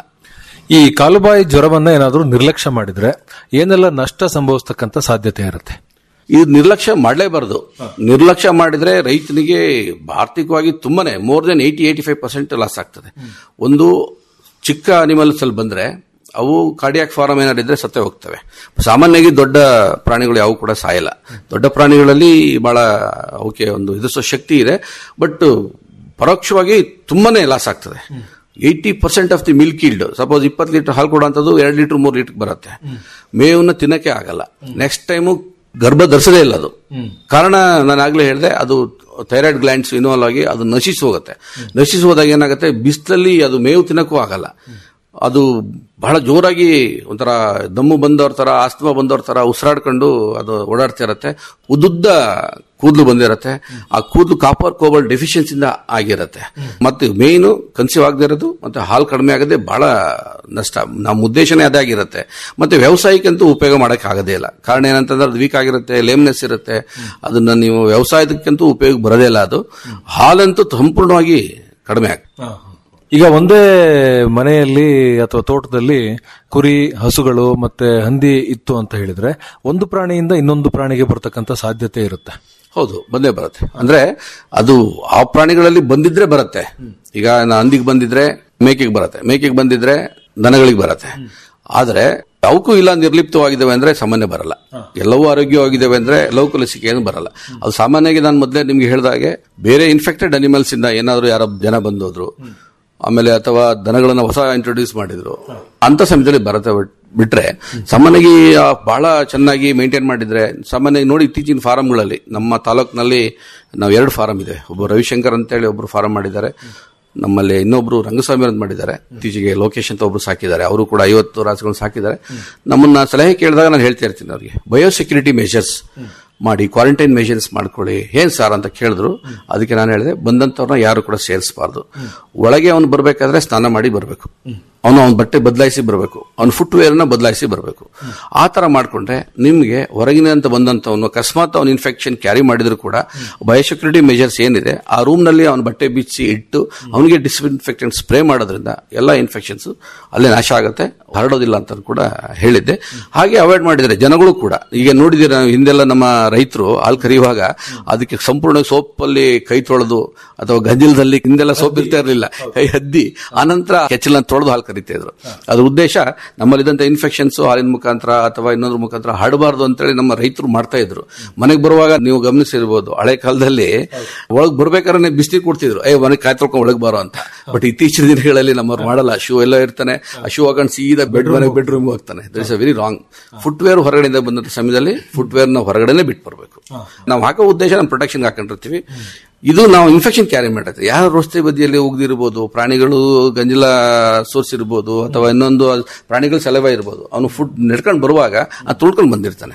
ಈ ಕಾಲುಬಾಯಿ ಜ್ವರವನ್ನ ಏನಾದರೂ ನಿರ್ಲಕ್ಷ್ಯ ಮಾಡಿದ್ರೆ ಏನೆಲ್ಲ ನಷ್ಟ ಸಂಭವಿಸ್ತಕ್ಕಂಥ ಸಾಧ್ಯತೆ ಇರುತ್ತೆ ಇದು ನಿರ್ಲಕ್ಷ್ಯ ಮಾಡಲೇಬಾರದು ನಿರ್ಲಕ್ಷ್ಯ ಮಾಡಿದ್ರೆ ರೈತನಿಗೆ ಆರ್ಥಿಕವಾಗಿ ತುಂಬಾನೇ more than eighty eighty five percent loss ಆಗ್ತದೆ ಒಂದು ಚಿಕ್ಕ ಅನಿಮಲ್ಸ್ ಅಲ್ಲಿ ಬಂದ್ರೆ ಅವು ಕಾರ್ಡಿಯಾಕ್ ಫಾರಂ ಏನಾಡಿದ್ರೆ ಸತ್ತೇ ಹೋಗ್ತವೆ ಸಾಮಾನ್ಯವಾಗಿ ದೊಡ್ಡ ಪ್ರಾಣಿಗಳು ಯಾವು ಕೂಡ ಸಾಯಲ್ಲ ದೊಡ್ಡ ಪ್ರಾಣಿಗಳಲ್ಲಿ ಬಹಳ ಅವಕ್ಕೆ ಒಂದು ಎದುರಿಸೋ ಶಕ್ತಿ ಇದೆ ಬಟ್ ಪರೋಕ್ಷವಾಗಿ ತುಂಬಾನೇ ಲಾಸ್ ಆಗ್ತದೆ eighty percent of the milk yield suppose ಇಪ್ಪತ್ತು ಲೀಟರ್ ಹಾಲು ಕೊಡುವಂಥದ್ದು ಎರಡು ಲೀಟರ್ ಮೂರು ಲೀಟರ್ ಬರುತ್ತೆ ಮೇವನ್ನ ತಿನ್ನಕ್ಕೆ ಆಗಲ್ಲ ನೆಕ್ಸ್ಟ್ ಟೈಮು ಗರ್ಭ ಧರಿಸದೇ ಇಲ್ಲ ಅದು ಕಾರಣ ನಾನು ಆಗ್ಲೇ ಹೇಳಿದೆ ಅದು ಥೈರಾಯ್ಡ್ ಗ್ಲ್ಯಾಂಡ್ಸ್ ಇನ್ವಾಲ್ವ್ ಆಗಿ ಅದು ನಶಿಸಿ ಹೋಗುತ್ತೆ ನಶಿಸಿ ಹೋದಾಗ ಏನಾಗುತ್ತೆ ಬಿಸಿಲಲ್ಲಿ ಅದು ಮೇವು ತಿನ್ನಕ್ಕೂ ಆಗಲ್ಲ ಅದು ಬಹಳ ಜೋರಾಗಿ ಒಂಥರ ದಮ್ಮು ಬಂದವ್ರ ತರ ಆಸ್ತಮಾ ಬಂದವ್ರ ತರ ಉಸಿರಾಡ್ಕೊಂಡು ಅದು ಓಡಾಡ್ತಾ ಇರತ್ತೆ ಉದ್ದುದ್ದ ಕೂದಲು ಬಂದಿರತ್ತೆ ಆ ಕೂದಲು ಕಾಪರ್ ಕೋಬಲ್ ಡೆಫಿಷಿಯನ್ಸಿಂದ ಆಗಿರತ್ತೆ ಮತ್ತೆ ಮೇಯ್ನು ಕನ್ಸೀವ್ ಆಗದೆ ಇರೋದು ಮತ್ತೆ ಹಾಲು ಕಡಿಮೆ ಆಗದೆ ಬಹಳ ನಷ್ಟ ನಮ್ಮ ಉದ್ದೇಶನೇ ಅದಾಗಿರುತ್ತೆ ಮತ್ತೆ ವ್ಯವಸಾಯಕ್ಕಂತೂ ಉಪಯೋಗ ಮಾಡಕ್ ಆಗದೇ ಇಲ್ಲ ಕಾರಣ ಏನಂತಂದ್ರೆ ಅದು ವೀಕ್ ಆಗಿರುತ್ತೆ ಲೇಮ್ನೆಸ್ ಇರುತ್ತೆ ಅದನ್ನ ನೀವು ವ್ಯವಸಾಯದಕ್ಕಂತೂ ಉಪಯೋಗ ಬರೋದೇ ಇಲ್ಲ ಅದು ಹಾಲಂತೂ ಸಂಪೂರ್ಣವಾಗಿ ಕಡಿಮೆ ಆಗ ಈಗ ಒಂದೇ ಮನೆಯಲ್ಲಿ ಅಥವಾ ತೋಟದಲ್ಲಿ ಕುರಿ ಹಸುಗಳು ಮತ್ತೆ ಹಂದಿ ಇತ್ತು ಅಂತ ಹೇಳಿದ್ರೆ ಒಂದು ಪ್ರಾಣಿಯಿಂದ ಇನ್ನೊಂದು ಪ್ರಾಣಿಗೆ ಬರ್ತಕ್ಕಂಥ ಸಾಧ್ಯತೆ ಇರುತ್ತೆ ಹೌದು ಬಂದೇ ಬರುತ್ತೆ ಅಂದ್ರೆ ಅದು ಆ ಪ್ರಾಣಿಗಳಲ್ಲಿ ಬಂದಿದ್ರೆ ಬರುತ್ತೆ ಈಗ ನಾ ಹಂದಿಗೆ ಬಂದಿದ್ರೆ ಮೇಕೆಗೆ ಬರುತ್ತೆ ಮೇಕೆಗೆ ಬಂದಿದ್ರೆ ದನಗಳಿಗೆ ಬರುತ್ತೆ ಆದ್ರೆ ಅವಕ್ಕೂ ಇಲ್ಲ ನಿರ್ಲಿಪ್ತವಾಗಿದ್ದಾವೆ ಅಂದ್ರೆ ಸಾಮಾನ್ಯ ಬರಲ್ಲ ಎಲ್ಲವೂ ಆರೋಗ್ಯವಾಗಿದ್ದಾವೆ ಅಂದ್ರೆ ಲೌಕ ಲಸಿಕೆ ಏನು ಬರಲ್ಲ ಅದು ಸಾಮಾನ್ಯವಾಗಿ ನಾನು ಮೊದಲೇ ನಿಮ್ಗೆ ಹೇಳಿದಾಗೆ ಬೇರೆ ಇನ್ಫೆಕ್ಟೆಡ್ ಅನಿಮಲ್ಸ್ ಇಂದ ಏನಾದ್ರು ಯಾರೋ ಜನ ಬಂದೋದ್ರು ಆಮೇಲೆ ಅಥವಾ ದನಗಳನ್ನ ಹೊಸ ಇಂಟ್ರೊಡ್ಯೂಸ್ ಮಾಡಿದ್ರು ಅಂತ ಸಮಯದಲ್ಲಿ ಬರುತ್ತೆ ಬಿಟ್- ಬಿಟ್ರೆ ಸಾಮಾನ್ಯವಾಗಿ ಆ, ಬಹಳ ಚೆನ್ನಾಗಿ ಮೇಂಟೈನ್ ಮಾಡಿದ್ರೆ ಸಾಮಾನ್ಯವಾಗಿ ನೋಡಿ ಇತ್ತೀಚಿನ ಫಾರಂಗಳಲ್ಲಿ ನಮ್ಮ ತಾಲೂಕಿನಲ್ಲಿ ನಾವು ಎರಡು ಫಾರಂ ಇದೆ ಒಬ್ಬ ರವಿಶಂಕರ್ ಅಂತೇಳಿ ಒಬ್ರು ಫಾರಂ ಮಾಡಿದ್ದಾರೆ ನಮ್ಮಲ್ಲಿ ಇನ್ನೊಬ್ರು ರಂಗಸ್ವಾಮಿ ಅಂತ ಮಾಡಿದ್ದಾರೆ ಇತ್ತೀಚೆಗೆ ಲೋಕೇಶ್ ಅಂತ ಒಬ್ರು ಸಾಕಿದ್ದಾರೆ ಅವರು ಕೂಡ ಐವತ್ತು ರಾಸುಗಳನ್ನು ಸಾಕಿದ್ದಾರೆ ನಮ್ಮನ್ನ ಸಲಹೆ ಕೇಳಿದಾಗ ನಾನು ಹೇಳ್ತಾ ಇರ್ತೀನಿ ಅವ್ರಿಗೆ ಬಯೋಸೆಕ್ಯೂರಿಟಿ ಮೆಷರ್ಸ್ ಮಾಡಿ ಕ್ವಾರಂಟೈನ್ ಮೆಷರ್ಸ್ ಮಾಡ್ಕೊಳ್ಳಿ ಏನ್ ಸರ್ ಅಂತ ಕೇಳಿದ್ರು ಅದಕ್ಕೆ ನಾನು ಹೇಳಿದೆ ಬಂದಂತವ್ರನ್ನ ಯಾರು ಕೂಡ ಸೇರಿಸಬಾರ್ದು ಒಳಗೆ ಅವನು ಬರ್ಬೇಕಾದ್ರೆ ಸ್ನಾನ ಮಾಡಿ ಬರಬೇಕು ಅವನು ಅವನ ಬಟ್ಟೆ ಬದಲಾಯಿಸಿ ಬರಬೇಕು ಅವನ ಫುಟ್ ವೇರ್ ನ ಬದಲಾಯಿಸಿ ಬರಬೇಕು ಆ ತರ ಮಾಡ್ಕೊಂಡ್ರೆ ನಿಮ್ಗೆ ಹೊರಗಿನಿಂದ ಬಂದಂತವನು ಅಕಸ್ಮಾತ್ ಅವನು ಇನ್ಫೆಕ್ಷನ್ ಕ್ಯಾರಿ ಮಾಡಿದ್ರು ಕೂಡ ಬಯೋಸೆಕ್ಯೂರಿಟಿ ಮೆಜರ್ಸ್ ಏನಿದೆ ಆ ರೂಮ್ ನಲ್ಲಿ ಅವನ ಬಟ್ಟೆ ಬಿಚ್ಚಿ ಇಟ್ಟು ಅವನಿಗೆ ಡಿಸ್ಇನ್ಫೆಕ್ಟೆಂಟ್ ಸ್ಪ್ರೇ ಮಾಡೋದ್ರಿಂದ ಎಲ್ಲ ಇನ್ಫೆಕ್ಷನ್ಸ್ ಅಲ್ಲೇ ನಾಶ ಆಗುತ್ತೆ ಹರಡೋದಿಲ್ಲ ಅಂತ ಕೂಡ ಹೇಳಿದ್ದೆ ಹಾಗೆ ಅವಾಯ್ಡ್ ಮಾಡಿದ್ರೆ ಜನಗಳು ಕೂಡ ಈಗ ನೋಡಿದಿರ ಹಿಂದೆಲ್ಲ ನಮ್ಮ ರೈತರು ಹಾಲು ಕರೆಯುವಾಗ ಅದಕ್ಕೆ ಸಂಪೂರ್ಣ ಸೋಪಲ್ಲಿ ಕೈ ತೊಳೆದು ಅಥವಾ ಗಂಜಲದಲ್ಲಿ ಹಿಂದೆಲ್ಲ ಸೋಪ್ ಇರ್ತಾ ಇರಲಿಲ್ಲ ಕೈ ಹದ್ದಿ ಆನಂತರ ಕೆಚ್ಚಲನ್ನ ತೊಳೆದು ಹಾಲು ಕರಿತಾ ಇದ್ರು ಅದ್ರ ಉದ್ದೇಶ ನಮ್ಮಲ್ಲಿದ್ದಂತ ಇನ್ಫೆಕ್ಷನ್ಸ್ ಹಾಲಿನ ಮುಖಾಂತರ ಅಥವಾ ಇನ್ನೊಂದ್ರ ಮುಖಾಂತರ ಹರಡಬಾರ್ದು ಅಂತೇಳಿ ನಮ್ಮ ರೈತರು ಮಾಡ್ತಾ ಇದ್ರು ಮನೆಗೆ ಬರುವಾಗ ನೀವು ಗಮನಿಸಿರ್ಬೋದು ಹಳೆ ಕಾಲದಲ್ಲಿ ಒಳಗ್ ಬರ್ಬೇಕಾದ್ರೆ ಬಿಸಿಲು ಕೊಡ್ತಿದ್ರು ಏ ಮನೆಗೆ ಕಾಯ್ ತೊಳ್ಕೊಂಡು ಒಳಗ್ ಬಾರೋ ಅಂತ ಬಟ್ ಇತ್ತೀಚಿನ ದಿನಗಳಲ್ಲಿ ನಮ್ಮವ್ರು ಮಾಡಲ್ಲ ಶೂ ಎಲ್ಲ ಇರ್ತಾನೆ ಆ ಶೂ ಹಾಕೊಂಡು ಸೀದಾ ಬೆಡ್ ಮನೆಗೆ ಬೆಡ್ರೂಮ್ ಹೋಗ್ತಾನೆ that is a very wrong footwear ಹೊರಗಡೆಯಿಂದ ಬಂದಂತ ಸಮಯದಲ್ಲಿ ಫುಟ್ವೇರ್ ನ ಹೊರಗಡೆನೆ ಬಿಟ್ಟು ಬರಬೇಕು ನಾವು ಹಾಕೋ ಉದ್ದೇಶ ನಮ್ಮ ಪ್ರೊಟೆಕ್ಷನ್ ಹಾಕೊಂಡಿರ್ತೀವಿ ಇದು ನಾವು ಇನ್ಫೆಕ್ಷನ್ ಕ್ಯಾರಿ ಮಾಡಿರ್ತೀವಿ ಯಾರು ರಸ್ತೆ ಬದಿಯಲ್ಲಿ ಹೋಗ್ದಿರ್ಬೋದು ಪ್ರಾಣಿಗಳು ಗಂಜಲ ಸೋರ್ಸ್ ಇರ್ಬೋದು ಅಥವಾ ಇನ್ನೊಂದು ಪ್ರಾಣಿಗಳ ಸಲವ ಇರ್ಬೋದು ಅವನು ಫುಡ್ ನಡ್ಕೊಂಡು ಬರುವಾಗ ಆ ತುಳ್ಕೊಂಡು ಬಂದಿರ್ತಾನೆ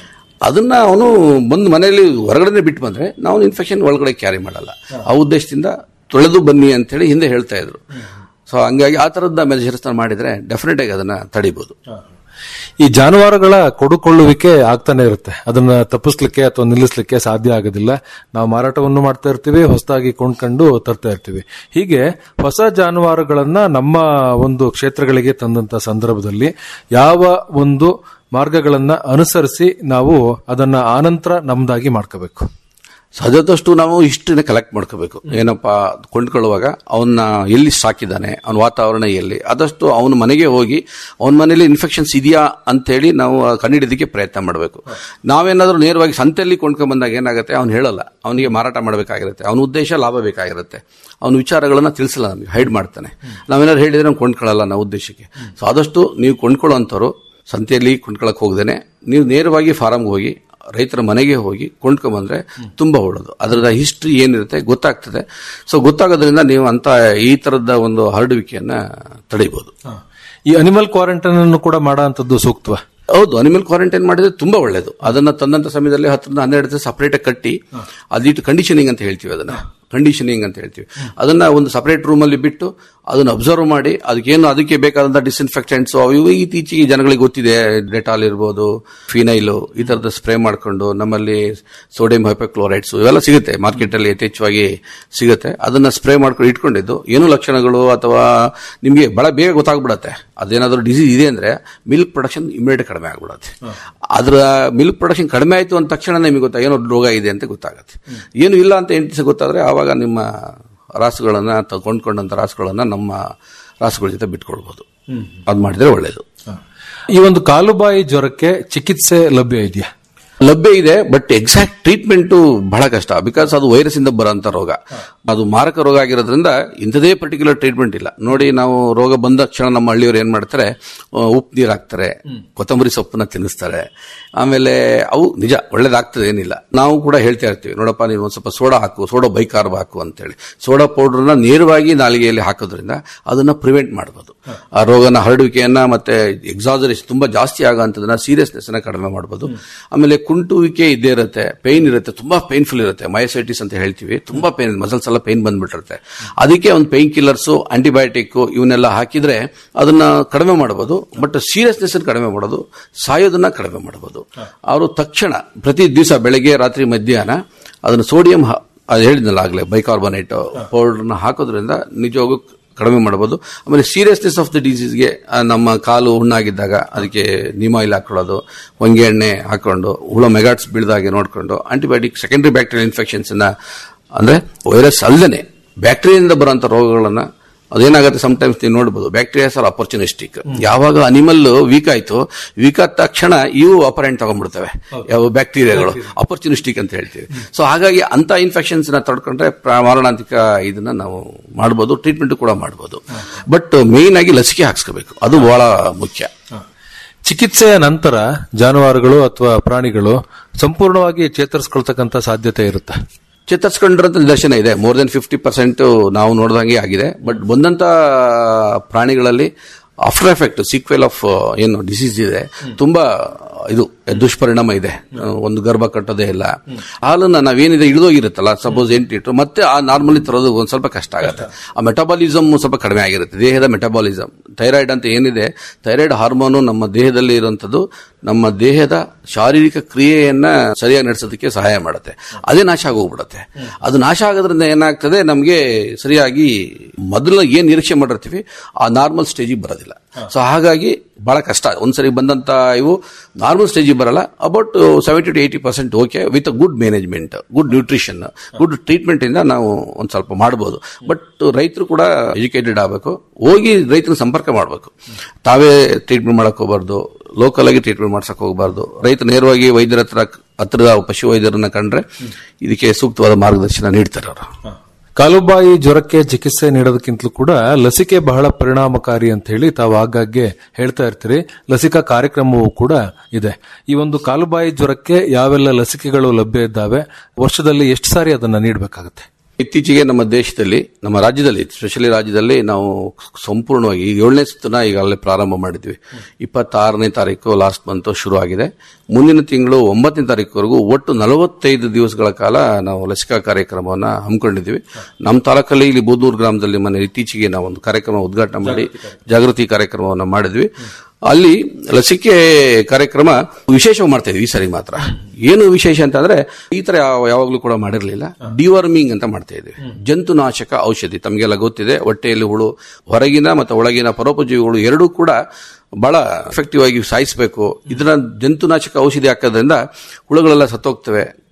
ಅದನ್ನ ಅವನು ಬಂದು ಮನೆಯಲ್ಲಿ ಹೊರಗಡೆ ಬಿಟ್ಟು ಬಂದ್ರೆ ನಾವು ಇನ್ಫೆಕ್ಷನ್ ಒಳಗಡೆ ಕ್ಯಾರಿ ಮಾಡಲ್ಲ ಆ ಉದ್ದೇಶದಿಂದ ತೊಳೆದು ಬನ್ನಿ ಅಂತ ಹೇಳಿ ಹಿಂದೆ ಹೇಳ್ತಾ ಇದ್ರು ಸೊ ಹಂಗಾಗಿ ಆ ತರದ ಮೆಜರ್ಸ್ ಮಾಡಿದ್ರೆ ಡೆಫಿನೆಟ್ ಆಗಿ ಅದನ್ನ ತಡಿಬಹುದು ಈ ಜಾನುವಾರುಗಳ ಕೊಡುಕೊಳ್ಳುವಿಕೆ ಆಗ್ತಾನೆ ಇರುತ್ತೆ ಅದನ್ನ ತಪ್ಪಿಸ್ಲಿಕ್ಕೆ ಅಥವಾ ನಿಲ್ಲಿಸ್ಲಿಕ್ಕೆ ಸಾಧ್ಯ ಆಗೋದಿಲ್ಲ ನಾವು ಮಾರಾಟವನ್ನು ಮಾಡ್ತಾ ಇರ್ತೀವಿ ಹೊಸದಾಗಿ ಕೊಂಡ್ಕೊಂಡು ತರ್ತಾ ಇರ್ತೀವಿ ಹೀಗೆ ಹೊಸ ಜಾನುವಾರುಗಳನ್ನ ನಮ್ಮ ಒಂದು ಕ್ಷೇತ್ರಗಳಿಗೆ ತಂದಂತ ಸಂದರ್ಭದಲ್ಲಿ ಯಾವ ಒಂದು ಮಾರ್ಗಗಳನ್ನ ಅನುಸರಿಸಿ ನಾವು ಅದನ್ನ ಆನಂತರ ನಮ್ದಾಗಿ ಮಾಡ್ಕೋಬೇಕು ಸಾಧ್ಯದಷ್ಟು ನಾವು ಹಿಸ್ಟ್ರಿನ ಕಲೆಕ್ಟ್ ಮಾಡ್ಕೋಬೇಕು ಏನಪ್ಪಾ ಕೊಂಡ್ಕೊಳ್ಳುವಾಗ ಅವನ್ನ ಎಲ್ಲಿ ಸಾಕಿದ್ದಾನೆ ಅವನ ವಾತಾವರಣ ಎಲ್ಲಿ ಆದಷ್ಟು ಅವನ ಮನೆಗೆ ಹೋಗಿ ಅವನ ಮನೇಲಿ ಇನ್ಫೆಕ್ಷನ್ಸ್ ಇದೆಯಾ ಅಂತೇಳಿ ನಾವು ಕಂಡುಹಿಡಿದಕ್ಕೆ ಪ್ರಯತ್ನ ಮಾಡಬೇಕು ನಾವೇನಾದ್ರೂ ನೇರವಾಗಿ ಸಂತೆಯಲ್ಲಿ ಕೊಂಡ್ಕೊಂಡ್ ಬಂದಾಗ ಏನಾಗುತ್ತೆ ಅವ್ನು ಹೇಳಲ್ಲ ಅವನಿಗೆ ಮಾರಾಟ ಮಾಡಬೇಕಾಗಿರುತ್ತೆ ಅವನ ಉದ್ದೇಶ ಲಾಭ ಬೇಕಾಗಿರುತ್ತೆ ಅವನ ವಿಚಾರಗಳನ್ನ ತಿಳಿಸಲ್ಲ ನಮಗೆ ಹೈಡ್ ಮಾಡ್ತಾನೆ ನಾವೇನಾದ್ರು ಹೇಳಿದ್ರೆ ನಾವು ಕೊಂಡ್ಕೊಳ್ಳಲ್ಲ ನಾವು ಉದ್ದೇಶಕ್ಕೆ ಸೊ ಆದಷ್ಟು ನೀವು ಕೊಂಡ್ಕೊಳ್ಳೋಂಥವ್ರು ಸಂತೆಯಲ್ಲಿ ಕೊಂಡ್ಕೊಳಕ್ ಹೋಗ್ದೇನೆ ನೀವು ನೇರವಾಗಿ ಫಾರಮ್ಗೆ ಹೋಗಿ ರೈತರ ಮನೆಗೆ ಹೋಗಿ ಕೊಂಡ್ಕೊಂಬಂದ್ರೆ ತುಂಬಾ ಒಳ್ಳೇದು ಅದರದ ಹಿಸ್ಟ್ರಿ ಏನಿರುತ್ತೆ ಗೊತ್ತಾಗ್ತದೆ ಸೊ ಗೊತ್ತಾಗೋದ್ರಿಂದ ನೀವು ಅಂತ ಈ ತರದ ಒಂದು ಹರಡುವಿಕೆಯನ್ನ ತಡೆಯಬಹುದು ಈ ಅನಿಮಲ್ ಕ್ವಾರಂಟೈನ್ ಅನ್ನು ಕೂಡ ಮಾಡೋ ಅಂತದ್ದು ಸೂಕ್ತವಾ ಹೌದು ಅನಿಮಲ್ ಕ್ವಾರಂಟೈನ್ ಮಾಡಿದ್ರೆ ತುಂಬಾ ಒಳ್ಳೇದು ಅದನ್ನ ತಂದಂತ ಸಮಯದಲ್ಲಿ ಹತ್ತರಿಂದ ಹನ್ನೆರಡು ದಿವಸ ಸಪರೇಟ್ ಕಟ್ಟಿ ಅದಿಟ್ಟು ಕಂಡೀಷನಿಂಗ್ ಅಂತ ಹೇಳ್ತೀವಿ ಅದನ್ನ ಕಂಡೀಷನಿಂಗ್ ಅಂತ ಹೇಳ್ತೀವಿ ಅದನ್ನ ಒಂದು ಸಪರೇಟ್ ರೂಮ್ ಅಲ್ಲಿ ಬಿಟ್ಟು ಅದನ್ನ ಅಬ್ಸರ್ವ್ ಮಾಡಿ ಅದಕ್ಕೇನು ಅದಕ್ಕೆ ಬೇಕಾದಂತ ಡಿಸ್ಇನ್ಫೆಕ್ಟೆಂಟ್ಸ್ ಅವು ಇವು ಇತ್ತೀಚೆಗೆ ಜನಗಳಿಗೆ ಗೊತ್ತಿದೆ ಡೆಟಾಲ್ ಇರ್ಬೋದು ಫಿನೈಲು ಈ ತರದ ಸ್ಪ್ರೇ ಮಾಡ್ಕೊಂಡು ನಮ್ಮಲ್ಲಿ ಸೋಡಿಯಂ ಹೈಪೋಕ್ಲೋರೈಡ್ಸ್ ಇವೆಲ್ಲ ಸಿಗುತ್ತೆ ಮಾರ್ಕೆಟ್ ಅಲ್ಲಿ ಯಥೇಚ್ಛವಾಗಿ ಸಿಗುತ್ತೆ ಅದನ್ನ ಸ್ಪ್ರೇ ಮಾಡ್ಕೊಂಡು ಇಟ್ಕೊಂಡಿದ್ದು ಏನು ಲಕ್ಷಣಗಳು ಅಥವಾ ನಿಮಗೆ ಬಹಳ ಬೇಗ ಗೊತ್ತಾಗ್ಬಿಡತ್ತೆ ಅದೇನಾದ್ರೂ ಡಿಸೀಸ್ ಇದೆ ಅಂದ್ರೆ ಮಿಲ್ಕ್ ಪ್ರೊಡಕ್ಷನ್ ಇಮಿಡಿಯೇಟ್ ಕಡಿಮೆ ಆಗ್ಬಿಡತ್ತೆ ಅದ್ರ ಮಿಲ್ಕ್ ಪ್ರೊಡಕ್ಷನ್ ಕಡಿಮೆ ಆಯ್ತು ಅಂದ ತಕ್ಷಣ ನಿಮಗೆ ಗೊತ್ತಾ ಏನೋ ರೋಗ ಇದೆ ಅಂತ ಗೊತ್ತಾಗುತ್ತೆ ಏನು ಇಲ್ಲ ಅಂತ ಎಂಟು ದಿವಸ ಗೊತ್ತಾದ್ರೆ ಆವಾಗ ನಿಮ್ಮ ರಾಸುಗಳನ್ನ ಅಥವಾ ಕೊಂಡ್ಕೊಂಡಂತ ರಾಸುಗಳನ್ನ ನಮ್ಮ ರಾಸುಗಳ ಜೊತೆ ಬಿಟ್ಕೊಳ್ಬಹುದು ಅದು ಮಾಡಿದ್ರೆ ಒಳ್ಳೇದು ಈ ಒಂದು ಕಾಲುಬಾಯಿ ಜ್ವರಕ್ಕೆ ಚಿಕಿತ್ಸೆ ಲಭ್ಯ ಇದೆಯಾ ಲಭ್ಯ ಇದೆ ಬಟ್ ಎಕ್ಸಾಕ್ಟ್ ಟ್ರೀಟ್ಮೆಂಟ್ ಬಹಳ ಕಷ್ಟ ಬಿಕಾಸ್ ಅದು ವೈರಸ್ ಇಂದ ಬರೋಂತ ರೋಗ ಅದು ಮಾರಕ ರೋಗ ಆಗಿರೋದ್ರಿಂದ ಇಂಥದೇ ಪರ್ಟಿಕ್ಯುಲರ್ ಟ್ರೀಟ್ಮೆಂಟ್ ಇಲ್ಲ ನೋಡಿ ನಾವು ರೋಗ ಬಂದ ಕ್ಷಣ ನಮ್ಮ ಹಳ್ಳಿಯವರು ಏನ್ ಮಾಡ್ತಾರೆ ಆ, ಉಪ್ಪು ನೀರು ಹಾಕ್ತಾರೆ ಕೊತ್ತಂಬರಿ ಸೊಪ್ಪನ್ನ ತಿನ್ನಿಸ್ತಾರೆ ಆಮೇಲೆ ಅವು ನಿಜ ಒಳ್ಳೇದಾಗ್ತದೆ ಏನಿಲ್ಲ ನಾವು ಕೂಡ ಹೇಳ್ತಾ ಇರ್ತೀವಿ ನೋಡಪ್ಪ ನೀನು ಒಂದ್ ಸ್ವಲ್ಪ ಸೋಡಾ ಹಾಕು ಸೋಡಾ ಬೈಕಾರ್ಬ್ ಹಾಕು ಅಂತೇಳಿ ಸೋಡಾ ಪೌಡರ್ನ ನೇರವಾಗಿ ನಾಲಿಗೆಯಲ್ಲಿ ಹಾಕೋದ್ರಿಂದ ಅದನ್ನ ಪ್ರಿವೆಂಟ್ ಮಾಡಬಹುದು ಆ ರೋಗನ ಹರಡುವಿಕೆಯನ್ನ ಮತ್ತೆ ಎಕ್ಸಾಜರೇಷನ್ ತುಂಬಾ ಜಾಸ್ತಿ ಆಗೋಂಥದನ್ನ ಸೀರಿಯಸ್ನೆಸ್ ನ ಕಡಿಮೆ ಮಾಡಬಹುದು ಆಮೇಲೆ ಕುಂಟುವಿಕೆ ಇದ್ದೇ ಇರುತ್ತೆ ಪೈನ್ ಇರುತ್ತೆ ತುಂಬಾ ಪೈನ್ಫುಲ್ ಇರುತ್ತೆ ಮೈಸೈಟಿಸ್ ಅಂತ ಹೇಳ್ತೀವಿ ತುಂಬಾ ಪೈನ್ ಮಸಲ್ಸ್ ಎಲ್ಲ ಪೈನ್ ಬಂದ್ಬಿಟ್ಟಿರುತ್ತೆ ಅದಕ್ಕೆ ಒಂದು ಪೈನ್ ಕಿಲ್ಲರ್ಸ್ ಆಂಟಿಬಯೋಟಿಕ್ ಇವನ್ನೆಲ್ಲ ಹಾಕಿದ್ರೆ ಅದನ್ನ ಕಡಿಮೆ ಮಾಡಬಹುದು ಬಟ್ ಸೀರಿಯಸ್ನೆಸ್ ಕಡಿಮೆ ಮಾಡೋದು ಸಾಯೋದನ್ನ ಕಡಿಮೆ ಮಾಡಬಹುದು ಅವರು ತಕ್ಷಣ ಪ್ರತಿ ದಿವಸ ಬೆಳಗ್ಗೆ ರಾತ್ರಿ ಮಧ್ಯಾಹ್ನ ಅದನ್ನ ಸೋಡಿಯಂ ಅದು ಹೇಳಿದ್ನಲ್ಲ ಆಗ್ಲೇ ಬೈಕಾರ್ಬನೇಟ್ ಪೌಡರ್ನ ಹಾಕೋದ್ರಿಂದ ನಿಜವಾಗೂ ಕಡಿಮೆ ಮಾಡಬಹುದು ಆಮೇಲೆ ಸೀರಿಯಸ್ನೆಸ್ ಆಫ್ ದ ಡಿಸೀಸ್ಗೆ ನಮ್ಮ ಕಾಲು ಹುಣ್ಣಾಗಿದ್ದಾಗ ಅದಕ್ಕೆ ನಿಮಾಯಿಲ್ ಹಾಕೊಳ್ಳೋದು ಹೊಂಗೆ ಎಣ್ಣೆ ಹಾಕೊಂಡು ಹುಳ ಮೆಗಾಟ್ಸ್ ಬೀಳ್ದಾಗೆ ನೋಡ್ಕೊಂಡು ಆಂಟಿಬಯೋಟಿಕ್ ಸೆಕೆಂಡರಿ ಬ್ಯಾಕ್ಟೀರಿಯಲ್ ಇನ್ಫೆಕ್ಷನ್ಸ್ ಅಂದ್ರೆ ವೈರಸ್ ಅಲ್ಲದೆ ಬ್ಯಾಕ್ಟೀರಿಯಿಂದ ಬರುವಂತ ರೋಗಗಳನ್ನ ಅದೇನಾಗುತ್ತೆ ಸಮಟೈಮ್ಸ್ ನೀವು ನೋಡಬಹುದು ಬ್ಯಾಕ್ಟೀರಿಯಾಸ್ ಆರ್ ಅಪರ್ಚುನಿಸ್ಟಿಕ್ ಯಾವಾಗ ಅನಿಮಲ್ ವೀಕ್ ಆಯ್ತು ವೀಕ್ ಆದ ತಕ್ಷಣ ಇವು ಅಪರೆಂಟ್ ತಗೊಂಡ್ಬಿಡ್ತವೆ ಯಾವ ಬ್ಯಾಕ್ಟೀರಿಯಾಗಳು ಅಪರ್ಚುನಿಸ್ಟಿಕ್ ಅಂತ ಹೇಳ್ತೀವಿ ಸೊ ಹಾಗಾಗಿ ಅಂತ ಇನ್ಫೆಕ್ಷನ್ಸ್ ನ ತಡ್ಕೊಂಡ್ರೆ ಪ್ರ- ಮಾರಣಾಂತಿಕ ಇದನ್ನ ನಾವು ಮಾಡಬಹುದು ಟ್ರೀಟ್ಮೆಂಟ್ ಕೂಡ ಮಾಡಬಹುದು ಬಟ್ ಮೇನ್ ಆಗಿ ಲಸಿಕೆ ಹಾಕ್ಸ್ಕೋಬೇಕು ಅದು ಬಹಳ ಮುಖ್ಯ ಚಿಕಿತ್ಸೆಯ ನಂತರ ಜಾನುವಾರುಗಳು ಅಥವಾ ಪ್ರಾಣಿಗಳು ಸಂಪೂರ್ಣವಾಗಿ ಚೇತರಿಸ್ಕೊಳ್ತಕ್ಕಂಥ ಸಾಧ್ಯತೆ ಇರುತ್ತೆ ಚೇತರಿಸ್ಕೊಂಡಿರೋಂಥ ನಿದರ್ಶನ ಇದೆ ಮೋರ್ ದೆನ್ ಫಿಫ್ಟಿ ಪರ್ಸೆಂಟ್ ನಾವು ನೋಡ್ದಂಗೆ ಆಗಿದೆ ಬಟ್ ಬಂದಂತ ಪ್ರಾಣಿಗಳಲ್ಲಿ ಆಫ್ಟರ್ ಎಫೆಕ್ಟ್ ಸೀಕ್ವೆಲ್ ಆಫ್ ಏನು ಡಿಸೀಸ್ ಇದೆ ತುಂಬಾ ಇದು ದುಷ್ಪರಿಣಾಮ ಇದೆ ಒಂದು ಗರ್ಭ ಕಟ್ಟೋದೇ ಇಲ್ಲ ಹಾಲನ್ನ ನಾವೇನಿದೆ ಇಳಿದೋಗಿರುತ್ತಲ್ಲ ಸಪೋಸ್ ಎಂಟು ಲೀಟರ್ ಮತ್ತೆ ಆ ನಾರ್ಮಲಿ ತರೋದು ಒಂದ್ ಸ್ವಲ್ಪ ಕಷ್ಟ ಆಗುತ್ತೆ ಆ ಮೆಟಬಾಲಿಸಮ್ ಸ್ವಲ್ಪ ಕಡಿಮೆ ಆಗಿರುತ್ತೆ ದೇಹದ ಮೆಟಬಾಲಿಸಮ್ ಥೈರಾಯ್ಡ್ ಅಂತ ಏನಿದೆ ಥೈರಾಯ್ಡ್ ಹಾರ್ಮೋನು ನಮ್ಮ ದೇಹದಲ್ಲಿ ಇರುವಂತದ್ದು ನಮ್ಮ ದೇಹದ ಶಾರೀರಿಕ ಕ್ರಿಯೆಯನ್ನ ಸರಿಯಾಗಿ ನಡೆಸೋದಕ್ಕೆ ಸಹಾಯ ಮಾಡುತ್ತೆ ಅದೇ ನಾಶ ಆಗೋಗ್ಬಿಡುತ್ತೆ ಅದು ನಾಶ ಆಗೋದ್ರಿಂದ ಏನಾಗ್ತದೆ ನಮಗೆ ಸರಿಯಾಗಿ ಮೊದಲು ಏನ್ ನಿರೀಕ್ಷೆ ಮಾಡಿರ್ತೀವಿ ಆ ನಾರ್ಮಲ್ ಸ್ಟೇಜಿಗೆ ಬರೋದಿಲ್ಲ ಸೊ ಹಾಗಾಗಿ ಬಹಳ ಕಷ್ಟ ಒಂದ್ಸರಿ ಬಂದಂತ ಇವು ನಾರ್ಮಲ್ ಸ್ಟೇಜಿಗೆ ಬರಲ್ಲ about seventy to eighty percent okay with good management good nutrition good treatment ಇಂದ ನಾವು ಒಂದ್ ಸ್ವಲ್ಪ ಮಾಡಬಹುದು ಬಟ್ ರೈತರು ಕೂಡ ಎಜುಕೇಟೆಡ್ ಆಗಬೇಕು ಹೋಗಿ ರೈತರ ಸಂಪರ್ಕ ಮಾಡಬೇಕು ತಾವೇ ಟ್ರೀಟ್ಮೆಂಟ್ ಮಾಡಕ್ ಹೋಗ್ಬಾರ್ದು ಲೋಕಲ್ ಆಗಿ ಟ್ರೀಟ್ಮೆಂಟ್ ಮಾಡ್ಸಕ್ ಹೋಗಬಾರ್ದು ರೈತ ನೇರವಾಗಿ ವೈದ್ಯರ ಹತ್ರ ಹತ್ತಿರದ ಪಶು ವೈದ್ಯರನ್ನ ಕಂಡ್ರೆ ಇದಕ್ಕೆ ಸೂಕ್ತವಾದ ಮಾರ್ಗದರ್ಶನ ನೀಡ್ತಾರೆ ಅವರು ಕಾಲುಬಾಯಿ ಜ್ವರಕ್ಕೆ ಚಿಕಿತ್ಸೆ ನೀಡೋದಕ್ಕಿಂತಲೂ ಕೂಡ ಲಸಿಕೆ ಬಹಳ ಪರಿಣಾಮಕಾರಿ ಅಂತ ಹೇಳಿ ತಾವು ಆಗಾಗ್ಗೆ ಹೇಳ್ತಾ ಇರ್ತೀರಿ ಲಸಿಕಾ ಕಾರ್ಯಕ್ರಮವೂ ಕೂಡ ಇದೆ ಈ ಒಂದು ಕಾಲುಬಾಯಿ ಜ್ವರಕ್ಕೆ ಯಾವೆಲ್ಲ ಲಸಿಕೆಗಳು ಲಭ್ಯ ಇದ್ದಾವೆ ವರ್ಷದಲ್ಲಿ ಎಷ್ಟು ಸಾರಿ ಅದನ್ನ ನೀಡಬೇಕಾಗುತ್ತೆ ಇತ್ತೀಚೆಗೆ ನಮ್ಮ ದೇಶದಲ್ಲಿ ನಮ್ಮ ರಾಜ್ಯದಲ್ಲಿ ಸ್ಪೆಷಲಿ ರಾಜ್ಯದಲ್ಲಿ ನಾವು ಸಂಪೂರ್ಣವಾಗಿ ಈಗ ಏಳನೇ ಸುತ್ತನ ಈಗಾಗಲೇ ಪ್ರಾರಂಭ ಮಾಡಿದ್ವಿ ಇಪ್ಪತ್ತಾರನೇ ತಾರೀಕು ಲಾಸ್ಟ್ ಮಂತ್ ಶುರು ಆಗಿದೆ ಮುಂದಿನ ತಿಂಗಳು ಒಂಬತ್ತನೇ ತಾರೀಕುವರೆಗೂ ಒಟ್ಟು ನಲವತ್ತೈದು ದಿವಸಗಳ ಕಾಲ ನಾವು ಲಸಿಕಾ ಕಾರ್ಯಕ್ರಮವನ್ನ ಹಮ್ಮಿಕೊಂಡಿದ್ವಿ ನಮ್ಮ ತಾಲೂಕಲ್ಲಿ ಇಲ್ಲಿ ಬೂದೂರು ಗ್ರಾಮದಲ್ಲಿ ಮನೆ ಇತ್ತೀಚೆಗೆ ನಾವು ಒಂದು ಕಾರ್ಯಕ್ರಮ ಉದ್ಘಾಟನೆ ಮಾಡಿ ಜಾಗೃತಿ ಕಾರ್ಯಕ್ರಮವನ್ನು ಮಾಡಿದ್ವಿ ಅಲ್ಲಿ ಲಸಿಕೆ ಕಾರ್ಯಕ್ರಮ ವಿಶೇಷವಾಗಿ ಮಾಡ್ತಾ ಇದ್ವಿ ಈ ಸರಿ ಮಾತ್ರ ಏನು ವಿಶೇಷ ಅಂತಂದ್ರೆ ಈ ತರ ಯಾವ- ಯಾವಾಗ್ಲೂ ಕೂಡ ಮಾಡಿರಲಿಲ್ಲ ಡಿವರ್ಮಿಂಗ್ ಅಂತ ಮಾಡ್ತಾ ಇದ್ವಿ ಜಂತುನಾಶಕ ಔಷಧಿ ತಮಗೆಲ್ಲ ಗೊತ್ತಿದೆ ಹೊಟ್ಟೆಯಲ್ಲಿ ಹುಳು ಹೊರಗಿನ ಮತ್ತು ಒಳಗಿನ ಪರೋಪಜೀವಿಗಳು ಎರಡೂ ಕೂಡ ಬಹಳ ಎಫೆಕ್ಟಿವ್ ಆಗಿ ಸಾಯಿಸಬೇಕು ಇದನ್ನ ಜಂತುನಾಶಕ ಔಷಧಿ ಹಾಕೋದ್ರಿಂದ ಹುಳುಗಳೆಲ್ಲ ಸತ್ತೋಗ್ತವೆ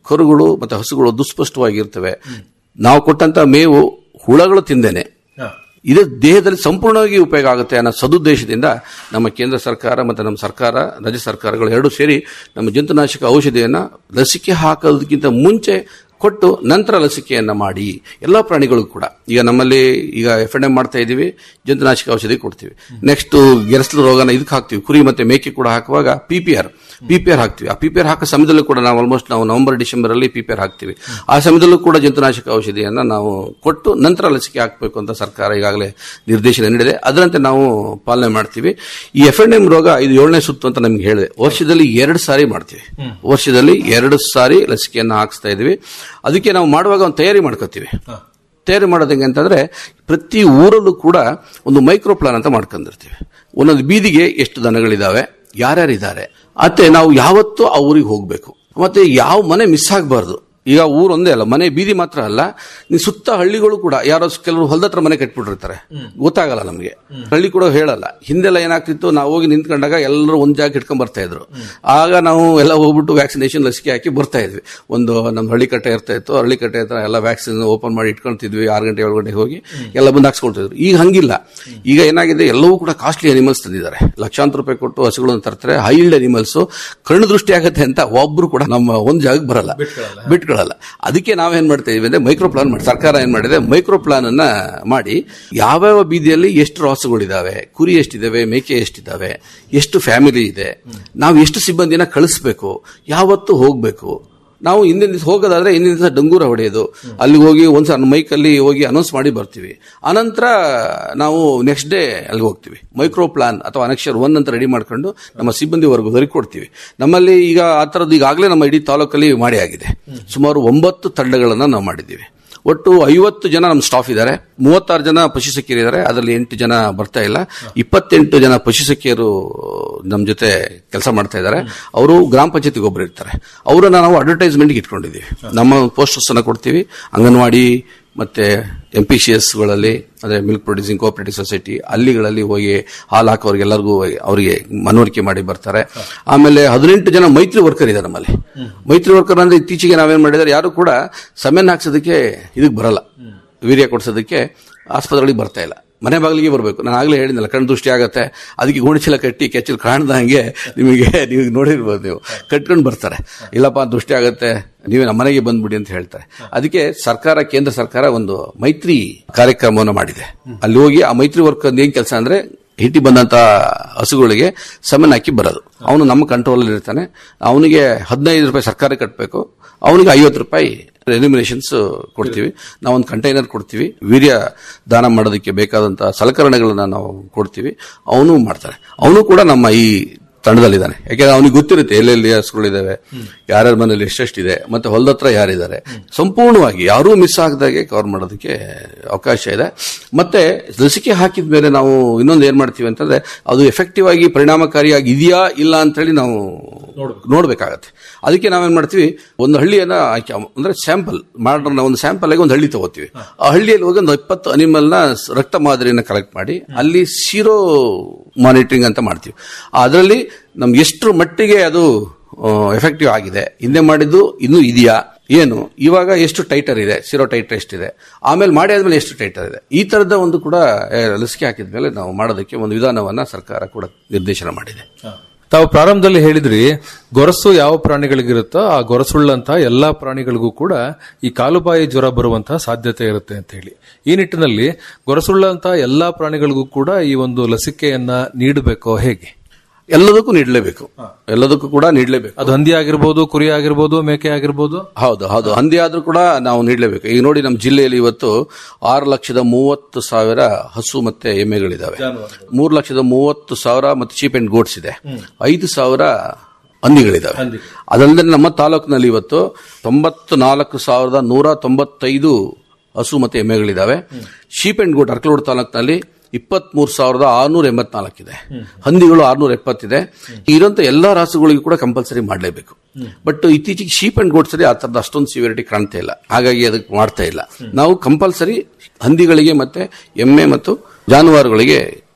ಕರುಗಳು ಮತ್ತೆ ಹಸುಗಳು ದುಸ್ಪಷ್ಟವಾಗಿರ್ತವೆ ನಾವು ಕೊಟ್ಟಂತ ಮೇವು ಹುಳಗಳು ತಿಂದೇನೆ ಇದು ದೇಹದಲ್ಲಿ ಸಂಪೂರ್ಣವಾಗಿ ಉಪಯೋಗ ಆಗುತ್ತೆ ಅನ್ನೋ ಸದುದ್ದೇಶದಿಂದ ನಮ್ಮ ಕೇಂದ್ರ ಸರ್ಕಾರ ಮತ್ತು ನಮ್ಮ ಸರ್ಕಾರ ರಾಜ್ಯ ಸರ್ಕಾರಗಳು ಎರಡೂ ಸೇರಿ ನಮ್ಮ ಜಂತುನಾಶಕ ಔಷಧಿಯನ್ನ ಲಸಿಕೆ ಹಾಕೋದಕ್ಕಿಂತ ಮುಂಚೆ ಕೊಟ್ಟು ನಂತರ ಲಸಿಕೆಯನ್ನ ಮಾಡಿ ಎಲ್ಲ ಪ್ರಾಣಿಗಳು ಕೂಡ ಈಗ ನಮ್ಮಲ್ಲಿ ಈಗ ಎಫ್ ಎನ್ ಎಂ ಮಾಡ್ತಾ ಇದೀವಿ ಜಂತುನಾಶಕ ಔಷಧಿ ಕೊಡ್ತೀವಿ ನೆಕ್ಸ್ಟ್ ಗೆರಸ್ಲು ರೋಗನ ಇದಕ್ಕೆ ಹಾಕ್ತೀವಿ ಕುರಿ ಮತ್ತೆ ಮೇಕೆ ಕೂಡ ಹಾಕುವಾಗ P P R P P R ಹಾಕ್ತೀವಿ ಆ ಪಿ ಪಿ ಆರ್ ಹಾಕೋ ಸಮಯದಲ್ಲೂ ಕೂಡ ನಾವು ಆಲ್ಮೋಸ್ಟ್ ನಾವು ನವೆಂಬರ್ ಡಿಸೆಂಬರ್ ಅಲ್ಲಿ ಪಿ ಪಿ ಆರ್ ಹಾಕ್ತೀವಿ ಆ ಸಮಯದಲ್ಲೂ ಕೂಡ ಜಂತುನಾಶಕ ಔಷಧಿಯನ್ನ ನಾವು ಕೊಟ್ಟು ನಂತರ ಲಸಿಕೆ ಹಾಕಬೇಕು ಅಂತ ಸರ್ಕಾರ ಈಗಾಗಲೇ ನಿರ್ದೇಶನ ನೀಡಿದೆ ಅದರಂತೆ ನಾವು ಪಾಲನೆ ಮಾಡ್ತೀವಿ ಈ ಎಫ್ ಎನ್ ಎಂ ರೋಗ ಇದು ಏಳನೇ ಸುತ್ತು ಅಂತ ನಮ್ಗೆ ಹೇಳಿದೆ ವರ್ಷದಲ್ಲಿ ಎರಡು ಸಾರಿ ಮಾಡ್ತೀವಿ ವರ್ಷದಲ್ಲಿ ಎರಡು ಸಾರಿ ಲಸಿಕೆಯನ್ನು ಹಾಕಿಸ್ತಾ ಇದೀವಿ ಅದಕ್ಕೆ ನಾವು ಮಾಡುವಾಗ ಒಂದು ತಯಾರಿ ಮಾಡ್ಕೋತೀವಿ ತಯಾರಿ ಮಾಡೋದು ಹೆಂಗೆ ಅಂತಂದ್ರೆ ಪ್ರತಿ ಊರಲ್ಲೂ ಕೂಡ ಒಂದು ಮೈಕ್ರೋ ಪ್ಲಾನ್ ಅಂತ ಮಾಡ್ಕೊಂಡಿರ್ತೀವಿ ಒಂದೊಂದು ಬೀದಿಗೆ ಎಷ್ಟು ದನಗಳಿದಾವೆ ಯಾರ್ಯಾರಿದ್ದಾರೆ ಮತ್ತೆ ನಾವು ಯಾವತ್ತೂ ಆ ಊರಿಗೆ ಹೋಗ್ಬೇಕು ಮತ್ತೆ ಯಾವ ಮನೆ ಮಿಸ್ ಆಗಬಾರ್ದು ಈಗ ಊರು ಒಂದೇ ಅಲ್ಲ ಮನೆ ಬೀದಿ ಮಾತ್ರ ಅಲ್ಲ ನೀವು ಸುತ್ತ ಹಳ್ಳಿಗಳು ಕೂಡ ಯಾರೋ ಕೆಲವರು ಹೊಲದತ್ರ ಮನೆ ಕಟ್ಬಿಟ್ಟಿರ್ತಾರೆ ಗೊತ್ತಾಗಲ್ಲ ನಮಗೆ ಹಳ್ಳಿ ಕೂಡ ಹೇಳಲ್ಲ ಹಿಂದೆಲ್ಲ ಏನಾಗ್ತಿತ್ತು ನಾವು ಹೋಗಿ ನಿಂತ್ಕೊಂಡಾಗ ಎಲ್ಲರೂ ಒಂದ್ ಜಾಗ ಇಟ್ಕೊಂಡ್ ಬರ್ತಾ ಇದ್ರು ಆಗ ನಾವು ಎಲ್ಲ ಹೋಗ್ಬಿಟ್ಟು ವ್ಯಾಕ್ಸಿನೇಷನ್ ಲಸಿಕೆ ಹಾಕಿ ಬರ್ತಾ ಇದ್ವಿ ಒಂದು ನಮ್ಮ ಹಳ್ಳಿ ಕಟ್ಟೆ ಇರ್ತಾ ಇತ್ತು ಹಳ್ಳಿ ಕಟ್ಟೆ ಹತ್ರ ಎಲ್ಲ ವ್ಯಾಕ್ಸಿನ್ ಓಪನ್ ಮಾಡಿ ಇಟ್ಕೊಂತಿದ್ವಿ ಆರು ಗಂಟೆ ಏಳು ಗಂಟೆಗೆ ಹೋಗಿ ಎಲ್ಲ ಬಂದು ಹಾಕ್ಸ್ಕೊಳ್ತಿದ್ರು ಈಗ ಹಂಗಿಲ್ಲ ಈಗ ಏನಾಗಿದೆ ಎಲ್ಲವೂ ಕೂಡ ಕಾಸ್ಟ್ಲಿ ಅನಿಮಲ್ಸ್ ತಂದಿದ್ದಾರೆ ಲಕ್ಷಾಂತರ ರೂಪಾಯಿ ಕೊಟ್ಟು ಹಸುಗಳನ್ನು ತರ್ತಾರೆ ಹೈಲ್ಡ್ ಅನಿಮಲ್ಸ್ ಕಣ್ಣು ದೃಷ್ಟಿ ಆಗುತ್ತೆ ಅಂತ ಒಬ್ರು ಕೂಡ ನಮ್ಮ ಒಂದು ಜಾಗಕ್ಕೆ ಬರಲ್ಲ ಬಿಟ್ಕೊಳ್ಳಲ್ಲ ಅದಕ್ಕೆ ನಾವೇನ್ ಮಾಡ್ತಾ ಇದೀವಿ ಅಂದ್ರೆ ಮೈಕ್ರೋ ಪ್ಲಾನ್ ಮಾಡಿ ಸರ್ಕಾರ ಏನ್ ಮಾಡಿದೆ ಮೈಕ್ರೋ ಪ್ಲಾನ್ ಅನ್ನ ಮಾಡಿ ಯಾವ್ಯಾವ ಬೀದಿಯಲ್ಲಿ ಎಷ್ಟು ರಾಸುಗಳಿದಾವೆ ಕುರಿ ಎಷ್ಟಿದಾವೆ ಮೇಕೆ ಎಷ್ಟಿದಾವೆ ಎಷ್ಟು ಫ್ಯಾಮಿಲಿ ಇದೆ ನಾವು ಎಷ್ಟು ಸಿಬ್ಬಂದಿನ ಕಳಿಸ್ಬೇಕು ಯಾವತ್ತು ಹೋಗ್ಬೇಕು ನಾವು ಹಿಂದಿನ ದಿವಸ ಹೋಗೋದಾದ್ರೆ ಹಿಂದಿನ ದಿವಸ ಡಂಗೂರ ಹೊಡೆಯೋದು ಅಲ್ಲಿ ಹೋಗಿ ಒಂದ್ಸಲ ಮೈಕಲ್ಲಿ ಹೋಗಿ ಅನೌನ್ಸ್ ಮಾಡಿ ಬರ್ತೀವಿ ಅನಂತರ ನಾವು ನೆಕ್ಸ್ಟ್ ಡೇ ಅಲ್ಲಿ ಹೋಗ್ತೀವಿ ಮೈಕ್ರೋ ಪ್ಲಾನ್ ಅಥವಾ ಅನಕ್ಷರ್ ಒನ್ ಅಂತ ರೆಡಿ ಮಾಡ್ಕೊಂಡು ನಮ್ಮ ಸಿಬ್ಬಂದಿ ವರ್ಗದವರಿಗೆ ಕೊಡ್ತೀವಿ ನಮ್ಮಲ್ಲಿ ಈಗ ಆ ಥರದ್ದು ಈಗಾಗಲೇ ನಮ್ಮ ಇಡೀ ತಾಲೂಕಲ್ಲಿ ಮಾಡಿ ಆಗಿದೆ ಸುಮಾರು ಒಂಬತ್ತು ತಂಡಗಳನ್ನು ನಾವು ಮಾಡಿದ್ದೀವಿ ಒಟ್ಟು ಐವತ್ತು ಜನ ನಮ್ಮ ಸ್ಟಾಫ್ ಇದ್ದಾರೆ ಮೂವತ್ತಾರು ಜನ ಪಶುಸಖಿಯರು ಇದ್ದಾರೆ ಅದರಲ್ಲಿ ಎಂಟು ಜನ ಬರ್ತಾ ಇಲ್ಲ ಇಪ್ಪತ್ತೆಂಟು ಜನ ಪಶುಸಖಿಯರು ನಮ್ಮ ಜೊತೆ ಕೆಲಸ ಮಾಡ್ತಾ ಇದ್ದಾರೆ ಅವರು ಗ್ರಾಮ ಪಂಚಾಯತಿಗೆ ಒಬ್ಬರು ಇರ್ತಾರೆ ಅವರನ್ನ ನಾವು ಅಡ್ವರ್ಟೈಸ್ಮೆಂಟ್ಗೆ ಇಟ್ಕೊಂಡಿದ್ದೀವಿ ನಮ್ಮ ಪೋಸ್ಟರ್ಸ್ ಅನ್ನ ಕೊಡ್ತೀವಿ ಅಂಗನವಾಡಿ ಮತ್ತೆ ಎಂ ಪಿ ಸಿ ಎಸ್ಗಳಲ್ಲಿ ಅಂದ್ರೆ ಮಿಲ್ಕ್ ಪ್ರೊಡ್ಯೂಸಿಂಗ್ ಕೋಆಪರೇಟಿವ್ ಸೊಸೈಟಿ ಅಲ್ಲಿಗಳಲ್ಲಿ ಹೋಗಿ ಹಾಲು ಹಾಕೋರಿಗೆಲ್ಲರಿಗೂ ಅವರಿಗೆ ಮನವರಿಕೆ ಮಾಡಿ ಬರ್ತಾರೆ ಆಮೇಲೆ ಹದಿನೆಂಟು ಜನ ಮೈತ್ರಿ ವರ್ಕರ್ ಇದ್ದಾರೆ ನಮ್ಮಲ್ಲಿ ಮೈತ್ರಿ ವರ್ಕರ್ ಅಂದ್ರೆ ಇತ್ತೀಚೆಗೆ ನಾವೇನ್ ಮಾಡಿದ್ದಾರೆ ಯಾರು ಕೂಡ ಸಮೆನ್ ಹಾಕ್ಸೋದಕ್ಕೆ ಇದಕ್ಕೆ ಬರಲ್ಲ ವೀರ್ಯ ಕೊಡ್ಸೋದಕ್ಕೆ ಆಸ್ಪತ್ರೆಗಳಿಗೆ ಬರ್ತಾ ಇಲ್ಲ ಮನೆ ಬಾಗಿಲಿಗೆ ಬರಬೇಕು ನಾನು ಆಗಲೇ ಹೇಳಿದ್ನಲ್ಲ ಕಣ್ಣು ದೃಷ್ಟಿ ಆಗತ್ತೆ ಅದಕ್ಕೆ ಗೋಣಿಚೀಲ ಕಟ್ಟಿ ಕೆಚ್ಚಲು ಕಾಣ್ದಂಗೆ ನಿಮಗೆ ನೀವು ನೋಡಿರ್ಬೋದು ನೀವು ಕಟ್ಕೊಂಡು ಬರ್ತಾರೆ ಇಲ್ಲಪ್ಪ ದೃಷ್ಟಿ ಆಗತ್ತೆ ನೀವೇ ನಮ್ಮ ಮನೆಗೆ ಬಂದ್ಬಿಡಿ ಅಂತ ಹೇಳ್ತಾರೆ ಅದಕ್ಕೆ ಸರ್ಕಾರ ಕೇಂದ್ರ ಸರ್ಕಾರ ಒಂದು ಮೈತ್ರಿ ಕಾರ್ಯಕ್ರಮವನ್ನು ಮಾಡಿದೆ ಅಲ್ಲಿ ಹೋಗಿ ಆ ಮೈತ್ರಿ ವರ್ಕ್ ಏನ್ ಕೆಲಸ ಅಂದ್ರೆ ಹಿಟ್ಟಿ ಬಂದಂತ ಹಸುಗಳಿಗೆ ಸಮನ್ ಹಾಕಿ ಬರೋದು ಅವನು ನಮ್ಮ ಕಂಟ್ರೋಲ್ ಇರ್ತಾನೆ ಅವನಿಗೆ ಹದಿನೈದು ರೂಪಾಯಿ ಸರ್ಕಾರ ಕಟ್ಟಬೇಕು ಅವನಿಗೆ ಐವತ್ತು ರೂಪಾಯಿ ರೆನ್ಯುಮಿನೇಷನ್ಸ್ ಕೊಡ್ತೀವಿ ನಾವು ಒಂದು ಕಂಟೈನರ್ ಕೊಡ್ತೀವಿ ವೀರ್ಯ ದಾನ ಮಾಡೋದಕ್ಕೆ ಬೇಕಾದಂತಹ ಸಲಕರಣೆಗಳನ್ನ ನಾವು ಕೊಡ್ತೀವಿ ಅವನು ಮಾಡ್ತಾನೆ ಅವನು ಕೂಡ ನಮ್ಮ ಈ ತಂಡದಲ್ಲಿದ್ದಾನೆ ಯಾಕೆಂದ್ರೆ ಅವನಿಗೆ ಗೊತ್ತಿರುತ್ತೆ ಎಲ್ಲೆಲ್ಲಿ ಹಸುಗಳಿದ್ದಾವೆ ಯಾರ್ಯಾರ ಮನೇಲಿ ಎಷ್ಟೆಷ್ಟಿದೆ ಮತ್ತೆ ಹೊಲದ ಹತ್ರ ಯಾರಿದ್ದಾರೆ ಸಂಪೂರ್ಣವಾಗಿ ಯಾರೂ ಮಿಸ್ ಆಗದಾಗೆ ಕವರ್ ಮಾಡೋದಕ್ಕೆ ಅವಕಾಶ ಇದೆ ಮತ್ತೆ ಲಸಿಕೆ ಹಾಕಿದ ಮೇಲೆ ನಾವು ಇನ್ನೊಂದು ಏನ್ ಮಾಡ್ತೀವಿ ಅಂತಂದ್ರೆ ಅದು ಎಫೆಕ್ಟಿವ್ ಆಗಿ ಪರಿಣಾಮಕಾರಿಯಾಗಿ ಇದೆಯಾ ಇಲ್ಲ ಅಂತೇಳಿ ನಾವು ನೋಡ್ಬೇಕಾಗತ್ತೆ ಅದಕ್ಕೆ ನಾವೇನ್ ಮಾಡ್ತೀವಿ ಒಂದು ಹಳ್ಳಿಯನ್ನ ಆಯ್ಕೆ ಅಂದ್ರೆ ಸ್ಯಾಂಪಲ್ ಮಾಡೋಣ ಒಂದು ಸ್ಯಾಂಪಲ್ ಆಗಿ ಒಂದು ಹಳ್ಳಿ ತಗೋತೀವಿ ಆ ಹಳ್ಳಿಯಲ್ಲಿ ಹೋಗಿ ಒಂದು ಇಪ್ಪತ್ತು ಅನಿಮಲ್ ನ ರಕ್ತ ಮಾದರಿಯನ್ನು ಕಲೆಕ್ಟ್ ಮಾಡಿ ಅಲ್ಲಿ ಸೀರೋ ಮಾನಿಟರಿಂಗ್ ಅಂತ ಮಾಡ್ತೀವಿ ಅದರಲ್ಲಿ ನಮ್ಗೆ ಎಷ್ಟು ಮಟ್ಟಿಗೆ ಅದು ಎಫೆಕ್ಟಿವ್ ಆಗಿದೆ ಹಿಂದೆ ಮಾಡಿದ್ದು ಇನ್ನೂ ಇದೆಯಾ ಏನು ಇವಾಗ ಎಷ್ಟು ಟೈಟರ್ ಇದೆ ಸಿರೋ ಟೈಟರ್ ಎಷ್ಟಿದೆ ಆಮೇಲೆ ಮಾಡಿ ಆದ್ಮೇಲೆ ಎಷ್ಟು ಟೈಟರ್ ಇದೆ ಈ ತರದ ಒಂದು ಕೂಡ ಆ, ಲಸಿಕೆ ಹಾಕಿದ ಮೇಲೆ ನಾವು ಮಾಡೋದಕ್ಕೆ ಒಂದು ವಿಧಾನವನ್ನ ಸರ್ಕಾರ ಕೂಡ ನಿರ್ದೇಶನ ಮಾಡಿದೆ ತಾವು ಪ್ರಾರಂಭದಲ್ಲಿ ಹೇಳಿದ್ರಿ ಗೊರಸು ಯಾವ ಪ್ರಾಣಿಗಳಿಗಿರುತ್ತೋ ಆ ಗೊರಸುಳ್ಳಂತಹ ಎಲ್ಲಾ ಪ್ರಾಣಿಗಳಿಗೂ ಕೂಡ ಈ ಕಾಲುಬಾಯಿ ಜ್ವರ ಬರುವಂತಹ ಸಾಧ್ಯತೆ ಇರುತ್ತೆ ಅಂತ ಹೇಳಿ ಈ ನಿಟ್ಟಿನಲ್ಲಿ ಗೊರಸುಳ್ಳಂತಹ ಎಲ್ಲಾ ಪ್ರಾಣಿಗಳಿಗೂ ಕೂಡ ಈ ಒಂದು ಲಸಿಕೆಯನ್ನ ನೀಡಬೇಕೋ ಹೇಗೆ ಎಲ್ಲದಕ್ಕೂ ನೀಡಲೇಬೇಕು ಎಲ್ಲದಕ್ಕೂ ಕೂಡ ನೀಡಲೇಬೇಕು ಅದು ಹಂದಿ ಆಗಿರ್ಬೋದು ಕುರಿ ಆಗಿರ್ಬೋದು ಮೇಕೆ ಆಗಿರ್ಬೋದು ಹೌದು ಹೌದು ಹಂದಿ ಆದ್ರೂ ಕೂಡ ನಾವು ನೀಡಲೇಬೇಕು ಈಗ ನೋಡಿ ನಮ್ಮ ಜಿಲ್ಲೆಯಲ್ಲಿ ಇವತ್ತು ಆರು ಲಕ್ಷದ ಮೂವತ್ತು ಸಾವಿರ ಹಸು ಮತ್ತೆ ಎಮ್ಮೆಗಳಿದಾವೆ ಮೂರು ಲಕ್ಷದ ಮೂವತ್ತು ಸಾವಿರ ಮತ್ತೆ ಚೀಪ್ ಅಂಡ್ ಗೋಡ್ಸ್ ಇದೆ ಐದು ಸಾವಿರ ಹಂದಿಗಳಿದಾವೆ ಅದಲ್ಲದೆ ನಮ್ಮ ತಾಲೂಕಿನಲ್ಲಿ ಇವತ್ತು ತೊಂಬತ್ತು ನಾಲ್ಕು ಸಾವಿರದ ನೂರ ತೊಂಬತ್ತೈದು ಹಸು ಮತ್ತೆ ಎಮ್ಮೆಗಳಿದಾವೆ ಶೀಪ್ ಅಂಡ್ ಗೋಟ್ ಅರ್ಕಲೋಡ್ ತಾಲೂಕಿನಲ್ಲಿ ಇಪ್ಪತ್ಮೂರು ಸಾವಿರದ ಆರ್ನೂರ ಎಂಬತ್ನಾಲ್ಕಿದೆ ಹಂದಿಗಳು ಆರ್ನೂರ ಎಪ್ಪತ್ತಿದೆ ಇರೋಂಥ ಎಲ್ಲಾ ರಾಸುಗಳಿಗೂ ಕೂಡ ಕಂಪಲ್ಸರಿ ಮಾಡಲೇಬೇಕು ಬಟ್ ಇತ್ತೀಚೆಗೆ ಶೀಪ್ ಅಂಡ್ ಗೋಟ್ಸ್ ಅಲ್ಲಿ ಆ ಥರದ ಅಷ್ಟೊಂದು ಸಿವಿಯರಿಟಿ ಕಾಣ್ತಾ ಇಲ್ಲ ಹಾಗಾಗಿ ಅದಕ್ಕೆ ಮಾಡ್ತಾ ಇಲ್ಲ ನಾವು ಕಂಪಲ್ಸರಿ ಹಂದಿಗಳಿಗೆ ಮತ್ತೆ ಎಮ್ಮೆ ಮತ್ತು ಜಾನುವಾರುಗಳಿಗೆ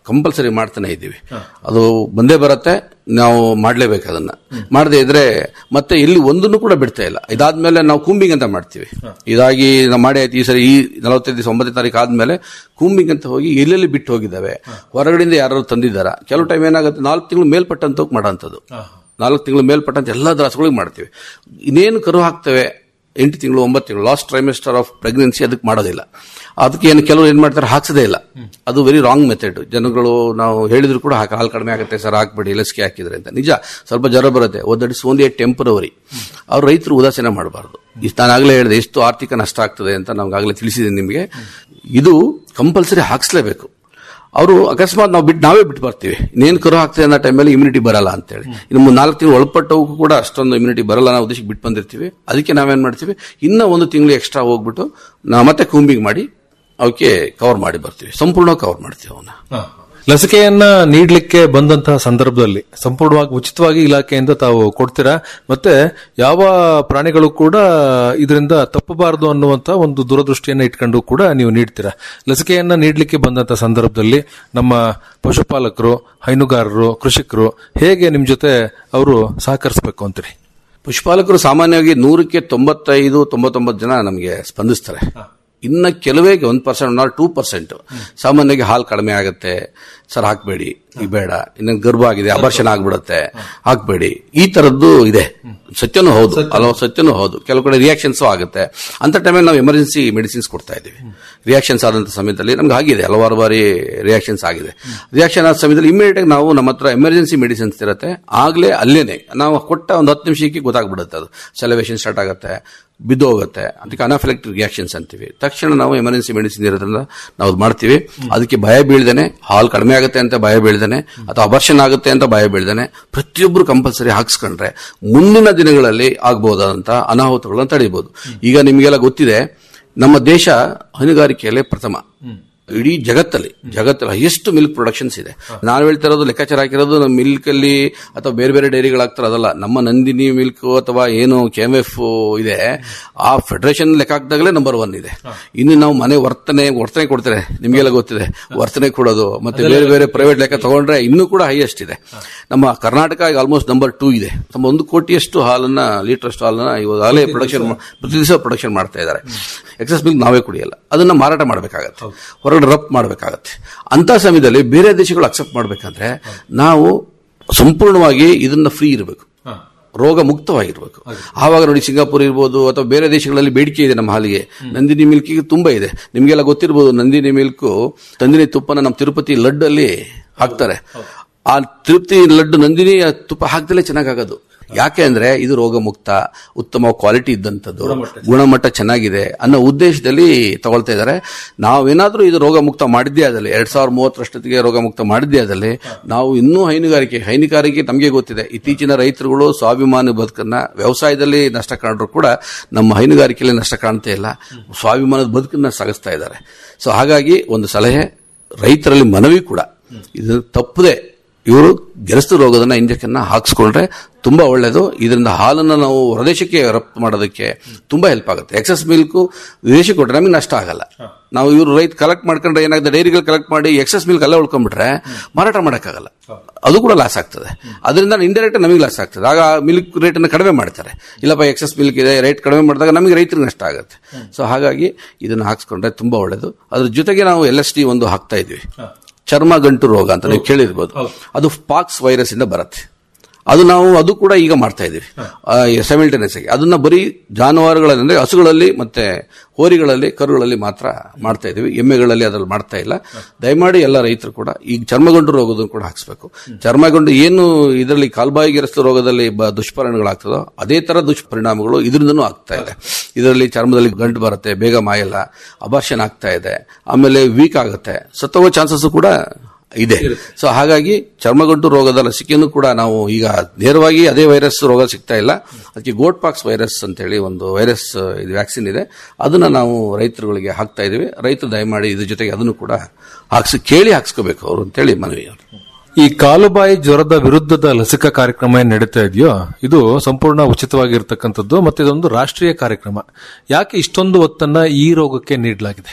ಕಂಪಲ್ಸರಿ ಮಾಡ್ತಾನೆ ಇದ್ದೀವಿ ಅದು ಬಂದೇ ಬರುತ್ತೆ ನಾವು ಮಾಡ್ಲೇಬೇಕು ಅದನ್ನ ಮಾಡದೇ ಇದ್ರೆ ಮತ್ತೆ ಇಲ್ಲಿ ಒಂದನ್ನು ಕೂಡ ಬಿಡ್ತಾ ಇಲ್ಲ ಇದಾದ್ಮೇಲೆ ನಾವು ಕೂಂಬಿಂಗ್ ಅಂತ ಮಾಡ್ತೀವಿ ಇದಾಗಿ ನಾವು ಮಾಡಿ ಆಯ್ತು ಈ ಸರಿ ಈ ನಲವತ್ತೈದು ದಿವಸ ಒಂಬತ್ತನೇ ತಾರೀಕು ಆದ್ಮೇಲೆ ಕೂಂಬಿಂಗ್ ಅಂತ ಹೋಗಿ ಎಲ್ಲೆಲ್ಲಿ ಬಿಟ್ಟು ಹೋಗಿದ್ದಾವೆ ಹೊರಗಡೆಯಿಂದ ಯಾರು ತಂದಿದ್ದಾರ ಕೆಲವು ಟೈಮ್ ಏನಾಗುತ್ತೆ ನಾಲ್ಕು ತಿಂಗಳು ಮೇಲ್ಪಟ್ಟಂತ ಮಾಡೋಂಥದ್ದು ನಾಲ್ಕು ತಿಂಗಳು ಮೇಲ್ಪಟ್ಟಂತ ಎಲ್ಲ ದರಸುಗಳಿಗೆ ಮಾಡ್ತೀವಿ ಇನ್ನೇನು ಕರು ಹಾಕ್ತೇವೆ ಎಂಟು ತಿಂಗಳು ಒಂಬತ್ತು ತಿಂಗಳು ಲಾಸ್ಟ್ ಟ್ರೈಮೆಸ್ಟರ್ ಆಫ್ ಪ್ರೆಗ್ನೆನ್ಸಿ ಅದಕ್ಕೆ ಮಾಡೋದಿಲ್ಲ ಅದಕ್ಕೆ ಏನು ಕೆಲವರು ಏನ್ ಮಾಡ್ತಾರೆ ಹಾಕ್ಸದೇ ಇಲ್ಲ ಅದು ವೆರಿ ರಾಂಗ್ ಮೆಥಡ್ ಜನಗಳು ನಾವು ಹೇಳಿದ್ರು ಕೂಡ ಹಾಕಿ ಹಾಲು ಕಡಿಮೆ ಆಗುತ್ತೆ ಸರ್ ಹಾಕ್ಬೇಡಿ ಲಸಿಕೆ ಹಾಕಿದ್ರೆ ಅಂತ ನಿಜ ಸ್ವಲ್ಪ ಜ್ವರ ಬರುತ್ತೆ ದಟ್ ಇಸ್ ಓನ್ಲಿ ಟೆಂಪರವರಿ ಅವ್ರು ರೈತರು ಉದಾಸೀನ ಮಾಡಬಾರ್ದು ಇಷ್ಟು ನಾನಾಗಲೇ ಹೇಳಿದೆ ಎಷ್ಟು ಆರ್ಥಿಕ ನಷ್ಟ ಆಗ್ತದೆ ಅಂತ ನಮ್ಗಾಗಲೇ ತಿಳಿಸಿದ್ದೀನಿ ನಿಮಗೆ ಇದು ಕಂಪಲ್ಸರಿ ಹಾಕ್ಸ್ಲೇಬೇಕು ಅವರು ಅಕಸ್ಮಾತ್ ನಾವು ಬಿಟ್ಟು ನಾವೇ ಬಿಟ್ಟು ಬರ್ತೀವಿ ಇನ್ನೇನು ಕರು ಹಾಕ್ತದೆ ಅನ್ನೋ ಟೈಮಲ್ಲಿ ಇಮ್ಯುನಿಟಿ ಬರಲ್ಲ ಅಂತೇಳಿ ಇನ್ನು ನಾಲ್ಕು ತಿಂಗಳು ಒಳಪಟ್ಟವಕ್ಕೂ ಕೂಡ ಅಷ್ಟೊಂದು ಇಮ್ಯುನಿಟಿ ಬರಲ್ಲ ನಾವು ಉದ್ದೇಶಕ್ಕೆ ಬಿಟ್ಟು ಬಂದಿರ್ತೀವಿ ಅದಕ್ಕೆ ನಾವೇನ್ ಮಾಡ್ತೀವಿ ಇನ್ನ ಒಂದು ತಿಂಗಳು ಎಕ್ಸ್ಟ್ರಾ ಹೋಗ್ಬಿಟ್ಟು ನಾವು ಮತ್ತೆ ಕೂಂಬಿಂಗ್ ಮಾಡಿ ಅವಕ್ಕೆ ಕವರ್ ಮಾಡಿ ಬರ್ತೀವಿ ಸಂಪೂರ್ಣ ಕವರ್ ಮಾಡ್ತೀವಿ ಅವನ್ನ ಲಸಿಕೆಯನ್ನ ನೀಡಲಿಕ್ಕೆ ಬಂದಂತಹ ಸಂದರ್ಭದಲ್ಲಿ ಸಂಪೂರ್ಣವಾಗಿ ಉಚಿತವಾಗಿ ಇಲಾಖೆಯಿಂದ ತಾವು ಕೊಡ್ತೀರಾ ಮತ್ತೆ ಯಾವ ಪ್ರಾಣಿಗಳು ಕೂಡ ಇದರಿಂದ ತಪ್ಪಬಾರದು ಅನ್ನುವಂತ ಒಂದು ದೂರದೃಷ್ಟಿಯನ್ನ ಇಟ್ಕೊಂಡು ಕೂಡ ನೀವು ನೀಡ್ತೀರಾ ಲಸಿಕೆಯನ್ನ ನೀಡಲಿಕ್ಕೆ ಬಂದಂತ ಸಂದರ್ಭದಲ್ಲಿ ನಮ್ಮ ಪಶುಪಾಲಕರು ಹೈನುಗಾರರು ಕೃಷಿಕರು ಹೇಗೆ ನಿಮ್ ಜೊತೆ ಅವರು ಸಹಕರಿಸಬೇಕು ಅಂತೀರಿ ಪಶುಪಾಲಕರು ಸಾಮಾನ್ಯವಾಗಿ ನೂರಕ್ಕೆ ತೊಂಬತ್ತೈದು ತೊಂಬತ್ತೊಂಬತ್ತು ಜನ ನಮಗೆ ಸ್ಪಂದಿಸ್ತಾರೆ ಇನ್ನ ಕೆಲವೇ ಒಂದ್ ಪರ್ಸೆಂಟ್ ನಾಟ್ ಟೂ ಪರ್ಸೆಂಟ್ ಸಾಮಾನ್ಯವಾಗಿ ಹಾಲು ಕಡಿಮೆ ಆಗುತ್ತೆ ಸರ್ ಹಾಕ್ಬೇಡಿ ಈಗ ಬೇಡ ಇನ್ನು ಗರ್ಭ ಆಗಿದೆ ಅಬರ್ಷನ್ ಆಗ್ಬಿಡುತ್ತೆ ಹಾಕ್ಬೇಡಿ ಈ ತರದ್ದು ಇದೆ ಸತ್ಯನೂ ಹೌದು ಅಲ್ವಾ ಸತ್ಯನೂ ಹೌದು ಕೆಲವು ಕಡೆ ರಿಯಾಕ್ಷನ್ಸ್ ಆಗುತ್ತೆ ಅಂತ ಟೈಮಲ್ಲಿ ನಾವು ಎಮರ್ಜೆನ್ಸಿ ಮೆಡಿಸಿನ್ಸ್ ಕೊಡ್ತಾ ಇದ್ದೀವಿ ರಿಯಾಕ್ಷನ್ಸ್ ಆದಂತ ಸಮಯದಲ್ಲಿ ನಮ್ಗೆ ಆಗಿದೆ ಹಲವಾರು ಬಾರಿ ರಿಯಾಕ್ಷನ್ಸ್ ಆಗಿದೆ ರಿಯಾಕ್ಷನ್ ಆದ ಸಮಯದಲ್ಲಿ ಇಮಿಡಿಯೇಟ್ ಆಗಿ ನಾವು ನಮ್ಮ ಹತ್ರ ಎಮರ್ಜೆನ್ಸಿ ಮೆಡಿಸಿನ್ಸ್ ಇರುತ್ತೆ ಆಗ್ಲೇ ಅಲ್ಲೇನೆ ನಾವು ಕೊಟ್ಟ ಒಂದು ಹತ್ತು ನಿಮಿಷಕ್ಕೆ ಗೊತ್ತಾಗ್ಬಿಡುತ್ತೆ ಅದು ಸೆಲೆವೇಷನ್ ಸ್ಟಾರ್ಟ್ ಆಗುತ್ತೆ ಬಿದ್ದು ಹೋಗುತ್ತೆ ಅದಕ್ಕೆ ಅನಾಫಿಲೆಕ್ಟಿವ್ ರಿಯಾಕ್ಷನ್ಸ್ ಅಂತೀವಿ ತಕ್ಷಣ ನಾವು ಎಮರ್ಜೆನ್ಸಿ ಮೆಡಿಸಿನ್ ಇರೋದ್ರಿಂದ ನಾವು ಅದ್ ಮಾಡ್ತೀವಿ ಅದಕ್ಕೆ ಭಯ ಬೀಳ್ದೇನೆ ಹಾಲು ಕಡಿಮೆ ಆಗುತ್ತೆ ಅಂತ ಭಯ ಬೀಳ್ದೇನೆ ಅಥವಾ ಅಬರ್ಷನ್ ಆಗುತ್ತೆ ಅಂತ ಭಯ ಬೀಳ್ದೇನೆ ಪ್ರತಿಯೊಬ್ಬರು ಕಂಪಲ್ಸರಿ ಹಾಕ್ಸ್ಕೊಂಡ್ರೆ ಮುಂದಿನ ದಿನಗಳಲ್ಲಿ ಆಗಬಹುದಾದಂತ ಅನಾಹುತಗಳನ್ನು ತಡೆಯಬಹುದು ಈಗ ನಿಮಗೆಲ್ಲ ಗೊತ್ತಿದೆ ನಮ್ಮ ದೇಶ ಹೈನುಗಾರಿಕೆಯಲ್ಲೇ ಪ್ರಥಮ ಇಡೀ ಜಗತ್ತಲ್ಲಿ ಜಗತ್ತಲ್ಲಿ ಎಷ್ಟು ಮಿಲ್ಕ್ ಪ್ರೊಡಕ್ಷನ್ಸ್ ಇದೆ ನಾನು ಹೇಳ್ತಾ ಇರೋದು ಲೆಕ್ಕಾಚಾರ ಹಾಕಿರೋದು ನಮ್ಮ ಮಿಲ್ಕ್ ಅಲ್ಲಿ ಅಥವಾ ಬೇರೆ ಬೇರೆ ಡೈರಿಗಳಾಗ್ತಾರೆ ಅದಲ್ಲ ನಮ್ಮ ನಂದಿನಿ ಮಿಲ್ಕ್ ಅಥವಾ ಏನು ಕೆ ಎಂ ಎಫ್ ಇದೆ ಆ ಫೆಡರೇಷನ್ ಲೆಕ್ಕ ಹಾಕಿದಾಗಲೇ ನಂಬರ್ ಒನ್ ಇದೆ ಇನ್ನು ನಾವು ಮನೆ ವರ್ತನೆ ವರ್ತನೆ ಕೊಡ್ತಾರೆ ನಿಮಗೆಲ್ಲ ಗೊತ್ತಿದೆ ವರ್ತನೆ ಕೊಡೋದು ಮತ್ತೆ ಬೇರೆ ಬೇರೆ ಪ್ರೈವೇಟ್ ಲೆಕ್ಕ ತಗೊಂಡ್ರೆ ಇನ್ನೂ ಕೂಡ ಹೈಯೆಸ್ಟ್ ಇದೆ ನಮ್ಮ ಕರ್ನಾಟಕ ಈಗ ಆಲ್ಮೋಸ್ಟ್ ನಂಬರ್ ಟೂ ಇದೆ ನಮ್ಮ ಒಂದು ಕೋಟಿಯಷ್ಟು ಹಾಲನ್ನ ಲೀಟರ್ ಅಷ್ಟು ಹಾಲನ್ನ ಇವಾಗಲೇ ಪ್ರೊಡಕ್ಷನ್ ಪ್ರತಿ ದಿವಸ ಪ್ರೊಡಕ್ಷನ್ ಮಾಡ್ತಾ ಇದ್ದಾರೆ ಎಕ್ಸಸ್ ಮಿಲ್ಕ್ ನಾವೇ ಕುಡಿಯಲ್ಲ ಅದನ್ನ ಮಾರಾಟ ಮಾಡಬೇಕಾಗತ್ತೆ ಹೊರಗಡೆ ರಫ್ ಮಾಡಬೇಕಾಗತ್ತೆ ಅಂತ ಸಮಯದಲ್ಲಿ ಬೇರೆ ದೇಶಗಳು ಅಕ್ಸೆಪ್ಟ್ ಮಾಡಬೇಕಂದ್ರೆ ನಾವು ಸಂಪೂರ್ಣವಾಗಿ ಇದನ್ನ ಫ್ರೀ ಇರಬೇಕು ರೋಗ ಮುಕ್ತವಾಗಿರ್ಬೇಕು ಆವಾಗ ನೋಡಿ ಸಿಂಗಾಪುರ್ ಇರ್ಬೋದು ಅಥವಾ ಬೇರೆ ದೇಶಗಳಲ್ಲಿ ಬೇಡಿಕೆ ಇದೆ ನಮ್ಮ ಹಾಲಿಗೆ ನಂದಿನಿ ಮಿಲ್ಕಿಗೆ ತುಂಬಾ ಇದೆ ನಿಮ್ಗೆಲ್ಲ ಗೊತ್ತಿರ್ಬೋದು ನಂದಿನಿ ಮಿಲ್ಕ್ ನಂದಿನಿ ತುಪ್ಪನ ನಮ್ಮ ತಿರುಪತಿ ಲಡ್ಡಲ್ಲಿ ಹಾಕ್ತಾರೆ ಆ ತಿರುಪತಿ ಲಡ್ಡು ನಂದಿನಿ ತುಪ್ಪ ಹಾಕ್ದಲೇ ಚೆನ್ನಾಗಾಗೋದು ಯಾಕೆ ಅಂದ್ರೆ ಇದು ರೋಗ ಮುಕ್ತ ಉತ್ತಮ ಕ್ವಾಲಿಟಿ ಇದ್ದಂಥದ್ದು ಗುಣಮಟ್ಟ ಚೆನ್ನಾಗಿದೆ ಅನ್ನೋ ಉದ್ದೇಶದಲ್ಲಿ ತಗೊಳ್ತಾ ಇದ್ದಾರೆ ನಾವೇನಾದ್ರೂ ಇದು ರೋಗ ಮುಕ್ತ ಮಾಡಿದ್ದೇ ಆದಲ್ಲಿ ಎರಡ್ ಸಾವಿರದ ಮೂವತ್ತರಷ್ಟೊತ್ತಿಗೆ ರೋಗ ಮುಕ್ತ ಮಾಡಿದ್ದೇ ಆದಲ್ಲಿ ನಾವು ಇನ್ನೂ ಹೈನುಗಾರಿಕೆ ಹೈನುಗಾರಿಕೆ ನಮಗೆ ಗೊತ್ತಿದೆ ಇತ್ತೀಚಿನ ರೈತರುಗಳು ಸ್ವಾಭಿಮಾನ ಬದುಕನ್ನ ವ್ಯವಸಾಯದಲ್ಲಿ ನಷ್ಟ ಕಾಣರು ಕೂಡ ನಮ್ಮ ಹೈನುಗಾರಿಕೆಯಲ್ಲಿ ನಷ್ಟ ಕಾಣ್ತಾ ಇಲ್ಲ ಸ್ವಾಭಿಮಾನದ ಬದುಕನ್ನ ಸಾಗಿಸ್ತಾ ಇದ್ದಾರೆ ಸೊ ಹಾಗಾಗಿ ಒಂದು ಸಲಹೆ ರೈತರಲ್ಲಿ ಮನವಿ ಕೂಡ ಇದು ತಪ್ಪದೆ ಇವರು ಗೆರಸ್ತು ರೋಗದನ್ನ ಇಂಜೆಕ್ಷನ್ ಹಾಕ್ಸ್ಕೊಂಡ್ರೆ ತುಂಬಾ ಒಳ್ಳೇದು ಇದರಿಂದ ಹಾಲನ್ನ ನಾವು ಹೊರದೇಶಕ್ಕೆ ರಫ್ತು ಮಾಡೋದಕ್ಕೆ ತುಂಬಾ ಹೆಲ್ಪ್ ಆಗುತ್ತೆ ಎಕ್ಸಸ್ ಮಿಲ್ಕ್ ವಿದೇಶಕ್ಕೆ ಕೊಟ್ರೆ ನಮಗೆ ನಷ್ಟ ಆಗಲ್ಲ ನಾವು ಇವರು ರೈತ ಕಲೆಕ್ಟ್ ಮಾಡ್ಕೊಂಡ್ರೆ ಏನಾಗುತ್ತೆ ಡೈರಿಗಳು ಕಲೆಕ್ಟ್ ಮಾಡಿ ಎಕ್ಸಸ್ ಮಿಲ್ಕ್ ಅಲ್ಲೇ ಉಳ್ಕೊಂಡ್ಬಿಟ್ರೆ ಮಾರಾಟ ಮಾಡೋಕ್ಕಾಗಲ್ಲ ಅದು ಕೂಡ ಲಾಸ್ ಆಗ್ತದೆ ಅದರಿಂದ ಇಂಡೈರೆಕ್ಟ್ ನಮಗೆ ಲಾಸ್ ಆಗ್ತದೆ ಆಗ ಮಿಲ್ಕ್ ರೇಟ್ ಅನ್ನು ಕಡಿಮೆ ಮಾಡ್ತಾರೆ ಇಲ್ಲಪ್ಪ ಎಕ್ಸಸ್ ಮಿಲ್ಕ್ ಇದೆ ರೇಟ್ ಕಡಿಮೆ ಮಾಡಿದಾಗ ನಮಗೆ ರೈತರಿಗೆ ನಷ್ಟ ಆಗುತ್ತೆ ಸೊ ಹಾಗಾಗಿ ಇದನ್ನು ಹಾಕ್ಸ್ಕೊಂಡ್ರೆ ತುಂಬಾ ಒಳ್ಳೇದು ಅದ್ರ ಜೊತೆಗೆ ನಾವು ಎಲ್ ಎಸ್ ಟಿ ಒಂದು ಹಾಕ್ತಾ ಇದ್ವಿ ಚರ್ಮ ಗಂಟು ರೋಗ ಅಂತ ನೀವು ಕೇಳಿರ್ಬೋದು ಅದು ಪಾಕ್ಸ್ ವೈರಸ್ ಇಂದ ಬರುತ್ತೆ ಅದು ನಾವು ಅದು ಕೂಡ ಈಗ ಮಾಡ್ತಾ ಇದ್ದೀವಿ ಸೈಮಲ್ಟೇನಿಯಸ್ ಆಗಿ ಅದನ್ನ ಬರೀ ಜಾನುವಾರುಗಳಲ್ಲಿ ಅಂದ್ರೆ ಹಸುಗಳಲ್ಲಿ ಮತ್ತೆ ಹೋರಿಗಳಲ್ಲಿ ಕರುಗಳಲ್ಲಿ ಮಾತ್ರ ಮಾಡ್ತಾ ಇದೀವಿ ಎಮ್ಮೆಗಳಲ್ಲಿ ಅದ್ರಲ್ಲಿ ಮಾಡ್ತಾ ಇಲ್ಲ ದಯಮಾಡಿ ಎಲ್ಲ ರೈತರು ಕೂಡ ಈಗ ಚರ್ಮಗಂಡು ರೋಗದನ್ನು ಕೂಡ ಹಾಕ್ಸ್ಬೇಕು ಚರ್ಮಗಂಡು ಏನು ಇದರಲ್ಲಿ ಕಾಲ್ಬಾಯಿಗೆರಸ್ತು ರೋಗದಲ್ಲಿ ಬ- ದುಷ್ಪರಿಣಾಮಗಳಾಗ್ತದೋ ಅದೇ ತರ ದುಷ್ಪರಿಣಾಮಗಳು ಇದರಿಂದನೂ ಆಗ್ತಾ ಇದೆ ಇದರಲ್ಲಿ ಚರ್ಮದಲ್ಲಿ ಗಂಟು ಬರುತ್ತೆ ಬೇಗ ಮಾಯಲ್ಲ ಅಬರ್ಷನ್ ಆಗ್ತಾ ಇದೆ ಆಮೇಲೆ ವೀಕ್ ಆಗುತ್ತೆ ಸತ್ತೋಗೋ ಚಾನ್ಸಸ್ ಕೂಡ ಇದೆ ಸೊ ಹಾಗಾಗಿ ಚರ್ಮಗಂಟು ರೋಗದ ಲಸಿಕೆಯನ್ನು ಕೂಡ ನಾವು ಈಗ ನೇರವಾಗಿ ಅದೇ ವೈರಸ್ ರೋಗ ಸಿಗ್ತಾ ಇಲ್ಲ ಅದಕ್ಕೆ ಗೋಟ್ ಪಾಕ್ಸ್ ವೈರಸ್ ಅಂತೇಳಿ ಒಂದು ವೈರಸ್ ಇದು ವ್ಯಾಕ್ಸಿನ್ ಇದೆ ಅದನ್ನ ನಾವು ರೈತರುಗಳಿಗೆ ಹಾಕ್ತಾ ಇದೀವಿ ರೈತರು ದಯಮಾಡಿ ಇದ್ರ ಜೊತೆಗೆ ಅದನ್ನು ಕೂಡ ಹಾಕ್ಸಿ ಕೇಳಿ ಹಾಕ್ಸ್ಕೋಬೇಕು ಅವರು ಅಂತೇಳಿ ಮನವಿ ಅವರು ಈ ಕಾಲುಬಾಯಿ ಜ್ವರದ ವಿರುದ್ಧದ ಲಸಿಕಾ ಕಾರ್ಯಕ್ರಮ ಏನ್ ನಡೀತಾ ಇದೆಯೋ ಇದು ಸಂಪೂರ್ಣ ಉಚಿತವಾಗಿರ್ತಕ್ಕಂಥದ್ದು ಮತ್ತೆ ಇದೊಂದು ರಾಷ್ಟ್ರೀಯ ಕಾರ್ಯಕ್ರಮ ಯಾಕೆ ಇಷ್ಟೊಂದು ಒತ್ತನ್ನ ಈ ರೋಗಕ್ಕೆ ನೀಡಲಾಗಿದೆ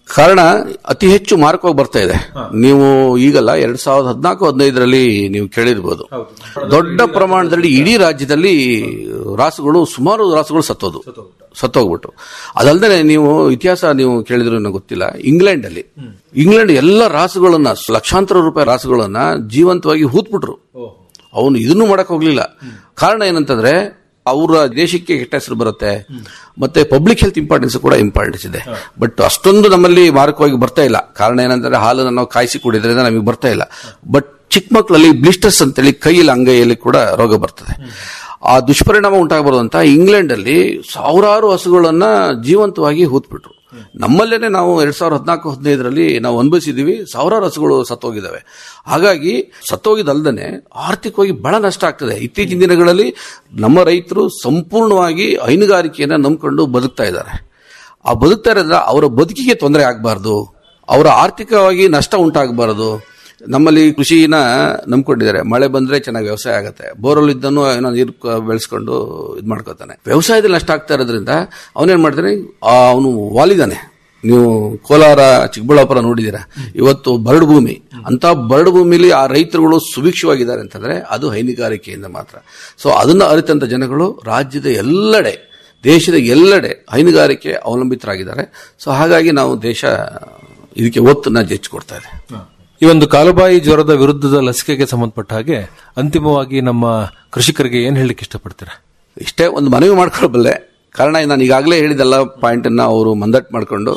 ಕಾರಣ ಅತಿ ಹೆಚ್ಚು ಮಾರಕವಾಗಿ ಬರ್ತಾ ಇದೆ ನೀವು ಈಗಲ್ಲ ಎರಡ್ ಸಾವಿರದ ಹದಿನಾಲ್ಕು ಹದಿನೈದರಲ್ಲಿ ನೀವು ಕೇಳಿರ್ಬೋದು ದೊಡ್ಡ ಪ್ರಮಾಣದಲ್ಲಿ ಇಡೀ ರಾಜ್ಯದಲ್ಲಿ ರಾಸುಗಳು ಸುಮಾರು ರಾಸುಗಳು ಸತ್ತೋದು ಸತ್ತೋಗ್ಬಿಟ್ಟು ಅದಲ್ಲದೆ ನೀವು ಇತಿಹಾಸ ನೀವು ಕೇಳಿದ್ರು ನನಗೆ ಗೊತ್ತಿಲ್ಲ ಇಂಗ್ಲೆಂಡ್ ಅಲ್ಲಿ ಇಂಗ್ಲೆಂಡ್ ಎಲ್ಲ ರಾಸುಗಳನ್ನ ಲಕ್ಷಾಂತರ ರೂಪಾಯಿ ರಾಸುಗಳನ್ನ ಜೀವಂತವಾಗಿ ಹೂತ್ಬಿಟ್ರು ಅವನು ಇದನ್ನು ಮಾಡಕ್ ಹೋಗ್ಲಿಲ್ಲ ಕಾರಣ ಏನಂತಂದ್ರೆ ಅವರ ದೇಶಕ್ಕೆ ಕೆಟ್ಟ ಹೆಸರು ಬರುತ್ತೆ ಮತ್ತೆ ಪಬ್ಲಿಕ್ ಹೆಲ್ತ್ ಇಂಪಾರ್ಟೆನ್ಸ್ ಕೂಡ ಇಂಪಾರ್ಟೆನ್ಸ್ ಇದೆ ಬಟ್ ಅಷ್ಟೊಂದು ನಮ್ಮಲ್ಲಿ ಮಾರಕವಾಗಿ ಬರ್ತಾ ಇಲ್ಲ ಕಾರಣ ಏನಂದ್ರೆ ಹಾಲನ್ನು ನಾವು ಕಾಯಿಸಿ ಕುಡಿದ್ರಿಂದ ನಮಗೆ ಬರ್ತಾ ಇಲ್ಲ ಬಟ್ ಚಿಕ್ಕ ಮಕ್ಕಳಲ್ಲಿ ಬ್ಲಿಸ್ಟರ್ಸ್ ಅಂತೇಳಿ ಕೈಯಲ್ಲಿ ಅಂಗೈಯಲ್ಲಿ ಕೂಡ ರೋಗ ಬರ್ತದೆ ಆ ದುಷ್ಪರಿಣಾಮ ಉಂಟಾಗಬಾರದು ಅಂತ ಇಂಗ್ಲೆಂಡ್ ಅಲ್ಲಿ ಸಾವಿರಾರು ಹಸುಗಳನ್ನ ಜೀವಂತವಾಗಿ ಹೂತ್ಬಿಟ್ರು ನಮ್ಮಲ್ಲೇನೆ ನಾವು ಎರಡ್ ಸಾವಿರದ ಹದಿನಾಲ್ಕು ಹದಿನೈದರಲ್ಲಿ ನಾವು ಅನುಭವಿಸಿದೀವಿ ಸಾವಿರಾರು ಹಸುಗಳು ಸತ್ತೋಗಿದ್ದಾವೆ ಹಾಗಾಗಿ ಸತ್ತೋಗಿದಲ್ದನೆ ಆರ್ಥಿಕವಾಗಿ ಬಹಳ ನಷ್ಟ ಆಗ್ತದೆ ಇತ್ತೀಚಿನ ದಿನಗಳಲ್ಲಿ ನಮ್ಮ ರೈತರು ಸಂಪೂರ್ಣವಾಗಿ ಹೈನುಗಾರಿಕೆಯನ್ನ ನಂಬ್ಕೊಂಡು ಬದುಕ್ತಾ ಇದ್ದಾರೆ ಆ ಬದುಕ್ತಾ ಇರೋದ್ರಿಂದ ಅವರ ಬದುಕಿಗೆ ತೊಂದರೆ ಆಗಬಾರ್ದು ಅವರ ಆರ್ಥಿಕವಾಗಿ ನಷ್ಟ ಉಂಟಾಗಬಾರದು ನಮ್ಮಲ್ಲಿ ಕೃಷಿನ ನಂಬ್ಕೊಂಡಿದ್ದಾರೆ ಮಳೆ ಬಂದ್ರೆ ಚೆನ್ನಾಗಿ ವ್ಯವಸಾಯ ಆಗುತ್ತೆ ಬೋರ್ವೆಲ್ ಇದ್ದನು ಏನೋ ನೀರು ಕ- ಬೆಳೆಸ್ಕೊಂಡು ಇದು ಮಾಡ್ಕೋತಾನೆ ವ್ಯವಸಾಯದಲ್ಲಿ ನಷ್ಟ ಆಗ್ತಾ ಇರೋದ್ರಿಂದ ಅವನೇನ್ ಮಾಡ್ತಾನೆ ಅವನು ವಾಲಿದಾನೆ ನೀವು ಕೋಲಾರ ಚಿಕ್ಕಬಳ್ಳಾಪುರ ನೋಡಿದ್ದೀರಾ ಇವತ್ತು ಬರಡು ಭೂಮಿ ಅಂತ ಬರಡು ಭೂಮಿಲಿ ಆ ರೈತರುಗಳು ಸುಭಿಕ್ಷವಾಗಿದ್ದಾರೆ ಅಂತಂದ್ರೆ ಅದು ಹೈನುಗಾರಿಕೆಯಿಂದ ಮಾತ್ರ ಸೊ ಅದನ್ನ ಅರಿತಂತ ಜನಗಳು ರಾಜ್ಯದ ಎಲ್ಲೆಡೆ ದೇಶದ ಎಲ್ಲೆಡೆ ಹೈನುಗಾರಿಕೆ ಅವಲಂಬಿತರಾಗಿದ್ದಾರೆ ಸೊ ಹಾಗಾಗಿ ನಾವು ದೇಶ ಇದಕ್ಕೆ ಒತ್ತನ್ನ ಹೆಚ್ಚು ಕೊಡ್ತಾ ಇದೆ ಈ ಒಂದು ಕಾಲುಬಾಯಿ ಜ್ವರದ ವಿರುದ್ಧದ ಲಸಿಕೆಗೆ ಸಂಬಂಧಪಟ್ಟ ಹಾಗೆ ಅಂತಿಮವಾಗಿ ನಮ್ಮ ಕೃಷಿಕರಿಗೆ ಏನ್ ಹೇಳಲಿಕ್ಕೆ ಇಷ್ಟಪಡ್ತೀರಾ ಇಷ್ಟೇ ಒಂದು ಮನವಿ ಮಾಡ್ಕೊಳ್ಬಲ್ಲೆ ಕಾರಣ ನಾನು ಈಗಾಗಲೇ ಹೇಳಿದೆಲ್ಲ ಪಾಯಿಂಟ್ ಅನ್ನ ಅವರು ಮಂದಟ್ ಮಾಡಿಕೊಂಡು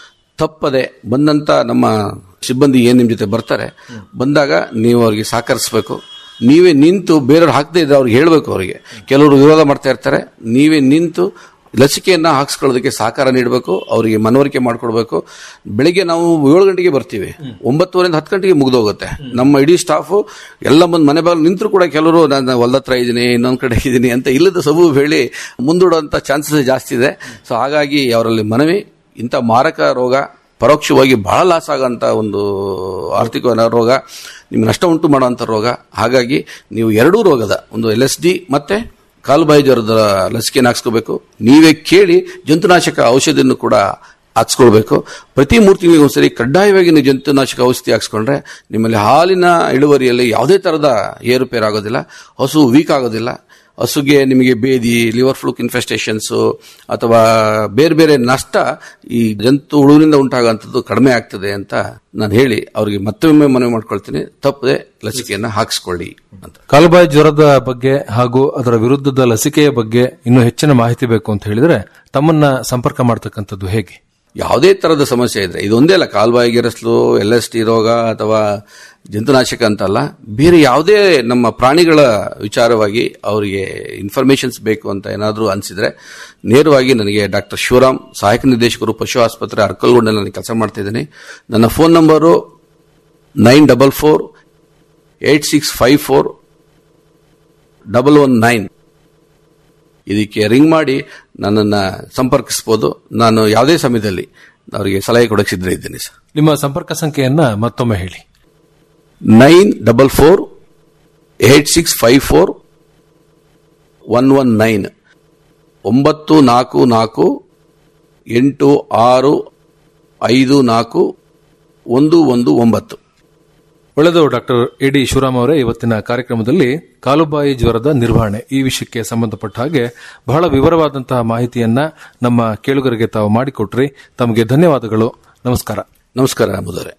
ತಪ್ಪದೆ ಬಂದಂತ ನಮ್ಮ ಸಿಬ್ಬಂದಿ ಏನ್ ನಿಮ್ ಜೊತೆ ಬರ್ತಾರೆ ಬಂದಾಗ ನೀವು ಅವ್ರಿಗೆ ಸಹಕರಿಸಬೇಕು ನೀವೇ ನಿಂತು ಬೇರೆಯವ್ರು ಹಾಕದೇ ಇದ್ರೆ ಅವ್ರಿಗೆ ಹೇಳ್ಬೇಕು ಅವರಿಗೆ ಕೆಲವರು ವಿರೋಧ ಮಾಡ್ತಾ ಇರ್ತಾರೆ ನೀವೇ ನಿಂತು ಲಸಿಕೆಯನ್ನ ಹಾಕ್ಸ್ಕೊಳ್ಳೋದಕ್ಕೆ ಸಹಕಾರ ನೀಡಬೇಕು ಅವರಿಗೆ ಮನವರಿಕೆ ಮಾಡ್ಕೊಡ್ಬೇಕು ಬೆಳಿಗ್ಗೆ ನಾವು ಏಳು ಗಂಟೆಗೆ ಬರ್ತೀವಿ ಒಂಬತ್ತುವರೆಯಿಂದ ಹತ್ತು ಗಂಟೆಗೆ ಮುಗ್ದೋಗುತ್ತೆ ನಮ್ಮ ಇಡೀ ಸ್ಟಾಫ್ ಎಲ್ಲ ಬಂದು ಮನೆ ಬಾಗಿಲು ನಿಂತರು ಕೂಡ ಕೆಲವರು ನಾನು ಹೊಲದ ಹತ್ರ ಇದ್ದೀನಿ ಇನ್ನೊಂದ್ ಕಡೆ ಇದ್ದೀನಿ ಅಂತ ಇಲ್ಲದ ಸಬು ಹೇಳಿ ಮುಂದೂಡುವಂತ ಚಾನ್ಸಸ್ ಜಾಸ್ತಿ ಇದೆ ಸೊ ಹಾಗಾಗಿ ಅವರಲ್ಲಿ ಮನವಿ ಇಂಥ ಮಾರಕ ರೋಗ ಪರೋಕ್ಷವಾಗಿ ಬಹಳ ಲಾಸ್ ಆಗೋಂಥ ಒಂದು ಆರ್ಥಿಕ ರೋಗ ನಿಮ್ಗೆ ನಷ್ಟ ಉಂಟು ಮಾಡುವಂಥ ರೋಗ ಹಾಗಾಗಿ ನೀವು ಎರಡೂ ರೋಗದ ಒಂದು ಎಲ್ ಎಸ್ ಡಿ ಮತ್ತೆ ಕಾಲುಬಾಯಿ ಜ್ವರದ ಲಸಿಕೆಯನ್ನು ಹಾಕ್ಸ್ಕೋಬೇಕು ನೀವೇ ಕೇಳಿ ಜಂತುನಾಶಕ ಔಷಧಿಯನ್ನು ಕೂಡ ಹಾಕ್ಸ್ಕೊಳ್ಬೇಕು ಪ್ರತಿ ಮೂರು ತಿಂಗಳಿಗೆ ಒಂದ್ಸರಿ ಕಡ್ಡಾಯವಾಗಿ ನೀವು ಜಂತುನಾಶಕ ಔಷಧಿ ಹಾಕ್ಸ್ಕೊಂಡ್ರೆ ನಿಮ್ಮಲ್ಲಿ ಹಾಲಿನ ಇಳುವರಿಯಲ್ಲಿ ಯಾವುದೇ ತರದ ಏರುಪೇರು ಆಗೋದಿಲ್ಲ ಹಸು ವೀಕ್ ಆಗೋದಿಲ್ಲ ಹಸುಗೆ ನಿಮಗೆ ಬೇದಿ ಲಿವರ್ ಫ್ಲೂಕ್ ಇನ್ಫೆಸ್ಟೇಷನ್ಸ್ ಅಥವಾ ಬೇರೆ ಬೇರೆ ನಷ್ಟ ಈ ಜಂತು ಹುಳುವಿನಿಂದ ಉಂಟಾಗುವಂಥದ್ದು ಕಡಿಮೆ ಆಗ್ತದೆ ಅಂತ ನಾನು ಹೇಳಿ ಅವರಿಗೆ ಮತ್ತೊಮ್ಮೆ ಮನವಿ ಮಾಡ್ಕೊಳ್ತೀನಿ ತಪ್ಪದೆ ಲಸಿಕೆಯನ್ನ ಹಾಕಿಸ್ಕೊಳ್ಳಿ ಅಂತ ಕಾಲುಬಾಯಿ ಜ್ವರದ ಬಗ್ಗೆ ಹಾಗೂ ಅದರ ವಿರುದ್ಧದ ಲಸಿಕೆಯ ಬಗ್ಗೆ ಇನ್ನೂ ಹೆಚ್ಚಿನ ಮಾಹಿತಿ ಬೇಕು ಅಂತ ಹೇಳಿದ್ರೆ ತಮ್ಮನ್ನ ಸಂಪರ್ಕ ಮಾಡ್ತಕ್ಕಂಥದ್ದು ಹೇಗೆ ಯಾವುದೇ ತರದ ಸಮಸ್ಯೆ ಇದ್ರೆ ಇದೊಂದೇ ಅಲ್ಲ ಕಾಲ್ಬಾಯಿ ಗೆರಸ್ಲು ಎಲ್ ಎಸ್ ಟಿ ರೋಗ ಅಥವಾ ಜಂತುನಾಶಕ ಅಂತಲ್ಲ ಬೇರೆ ಯಾವುದೇ ನಮ್ಮ ಪ್ರಾಣಿಗಳ ವಿಚಾರವಾಗಿ ಅವರಿಗೆ ಇನ್ಫಾರ್ಮೇಶನ್ಸ್ ಬೇಕು ಅಂತ ಏನಾದರೂ ಅನಿಸಿದ್ರೆ ನೇರವಾಗಿ ನನಗೆ ಡಾಕ್ಟರ್ ಶಿವರಾಮ್ ಸಹಾಯಕ ನಿರ್ದೇಶಕರು ಪಶು ಆಸ್ಪತ್ರೆ ಅರ್ಕಲ್ಗೊಂಡಲ್ಲಿ ನಾನು ಕೆಲಸ ಮಾಡ್ತಾ ಇದ್ದೀನಿ ನನ್ನ phone number nine double four eight six five four double one nine ಇದಕ್ಕೆ ರಿಂಗ್ ಮಾಡಿ ನನ್ನನ್ನು ಸಂಪರ್ಕಿಸಬಹುದು ನಾನು ಯಾವುದೇ ಸಮಯದಲ್ಲಿ ಅವರಿಗೆ ಸಲಹೆ ಕೊಡಕ್ಕೆ ಸಿದ್ಧ ಇದ್ದೇನೆ ಸರ್ ನಿಮ್ಮ ಸಂಪರ್ಕ ಸಂಖ್ಯೆಯನ್ನ ಮತ್ತೊಮ್ಮೆ ಹೇಳಿ nine double four eight six five four one one nine ಒಂಬತ್ತು ನಾಲ್ಕು ನಾಲ್ಕು ಎಂಟು ಆರು ಐದು ನಾಲ್ಕು ಒಂದು ಒಂದು ಒಂಬತ್ತು ಒಳ್ಳೆಯದು ಡಾಕ್ಟರ್ ಎ ಡಿ ಶಿವರಾಮ್ ಅವರೇ ಇವತ್ತಿನ ಕಾರ್ಯಕ್ರಮದಲ್ಲಿ ಕಾಲುಬಾಯಿ ಜ್ವರದ ನಿರ್ವಹಣೆ ಈ ವಿಷಯಕ್ಕೆ ಸಂಬಂಧಪಟ್ಟ ಹಾಗೆ ಬಹಳ ವಿವರವಾದಂತಹ ಮಾಹಿತಿಯನ್ನ ನಮ್ಮ ಕೇಳುಗರಿಗೆ ತಾವು ಮಾಡಿಕೊಟ್ರಿ ತಮಗೆ ಧನ್ಯವಾದಗಳು ನಮಸ್ಕಾರ ನಮಸ್ಕಾರ ಮುದರೆ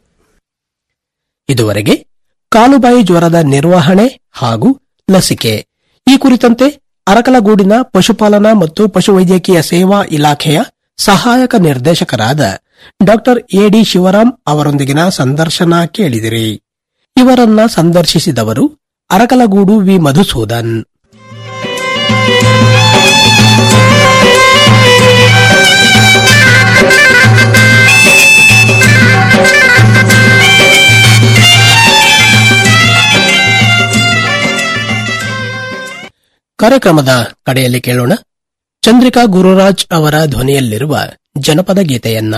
ಇದುವರೆಗೆ ಕಾಲುಬಾಯಿ ಜ್ವರದ ನಿರ್ವಹಣೆ ಹಾಗೂ ಲಸಿಕೆ ಈ ಕುರಿತಂತೆ ಅರಕಲಗೂಡಿನ ಪಶುಪಾಲನಾ ಮತ್ತು ಪಶುವೈದ್ಯಕೀಯ ಸೇವಾ ಇಲಾಖೆಯ ಸಹಾಯಕ ನಿರ್ದೇಶಕರಾದ ಡಾಕ್ಟರ್ ಎಡಿ ಶಿವರಾಮ್ ಅವರೊಂದಿಗಿನ ಸಂದರ್ಶನ ಕೇಳಿದಿರಿ ಇವರನ್ನ ಸಂದರ್ಶಿಸಿದವರು ಅರಕಲಗೂಡು ವಿ ಮಧುಸೂದನ್ ಕಾರ್ಯಕ್ರಮದ ಕಡೆಯಲ್ಲಿ ಕೇಳೋಣ ಚಂದ್ರಿಕಾ ಗುರುರಾಜ್ ಅವರ ಧ್ವನಿಯಲ್ಲಿರುವ ಜನಪದ ಗೀತೆಯನ್ನ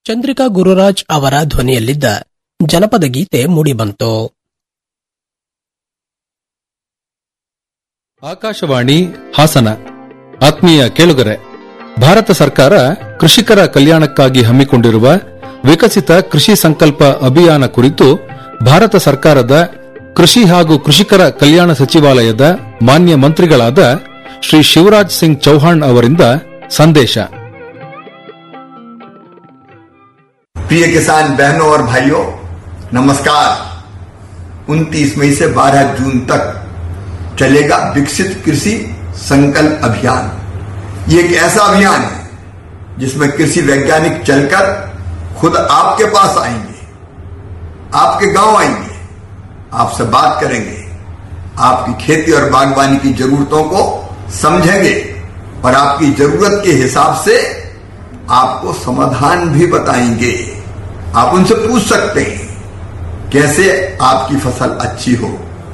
ಚಂದ್ರಿಕಾ ಗುರುರಾಜ್ ಅವರ ಧ್ವನಿಯಲ್ಲಿದ್ದ ಜನಪದ ಗೀತೆ ಮೂಡಿಬಂತು ಆಕಾಶವಾಣಿ ಹಾಸನ ಆತ್ಮೀಯ ಕೇಳುಗರೆ ಭಾರತ ಸರ್ಕಾರ ಕೃಷಿಕರ ಕಲ್ಯಾಣಕ್ಕಾಗಿ ಹಮ್ಮಿಕೊಂಡಿರುವ ವಿಕಸಿತ ಕೃಷಿ ಸಂಕಲ್ಪ ಅಭಿಯಾನ ಕುರಿತು ಭಾರತ ಸರ್ಕಾರದ ಕೃಷಿ ಹಾಗೂ ಕೃಷಿಕರ ಕಲ್ಯಾಣ ಸಚಿವಾಲಯದ ಮಾನ್ಯ ಮಂತ್ರಿಗಳಾದ ಶ್ರೀ ಶಿವರಾಜ್ ಸಿಂಗ್ ಚೌಹಾಣ್ ಅವರಿಂದ ಸಂದೇಶ प्रिय किसान बहनों और भाइयों नमस्कार 29 मई से 12 जून तक चलेगा विकसित कृषि संकल्प अभियान ये एक ऐसा अभियान है जिसमें कृषि वैज्ञानिक चलकर खुद आपके पास आएंगे आपके गांव आएंगे आपसे बात करेंगे आपकी खेती और बागवानी की जरूरतों को समझेंगे और आपकी जरूरत के हिसाब से आपको समाधान भी बताएंगे आप उनसे पूछ सकते हैं कैसे आपकी फसल अच्छी हो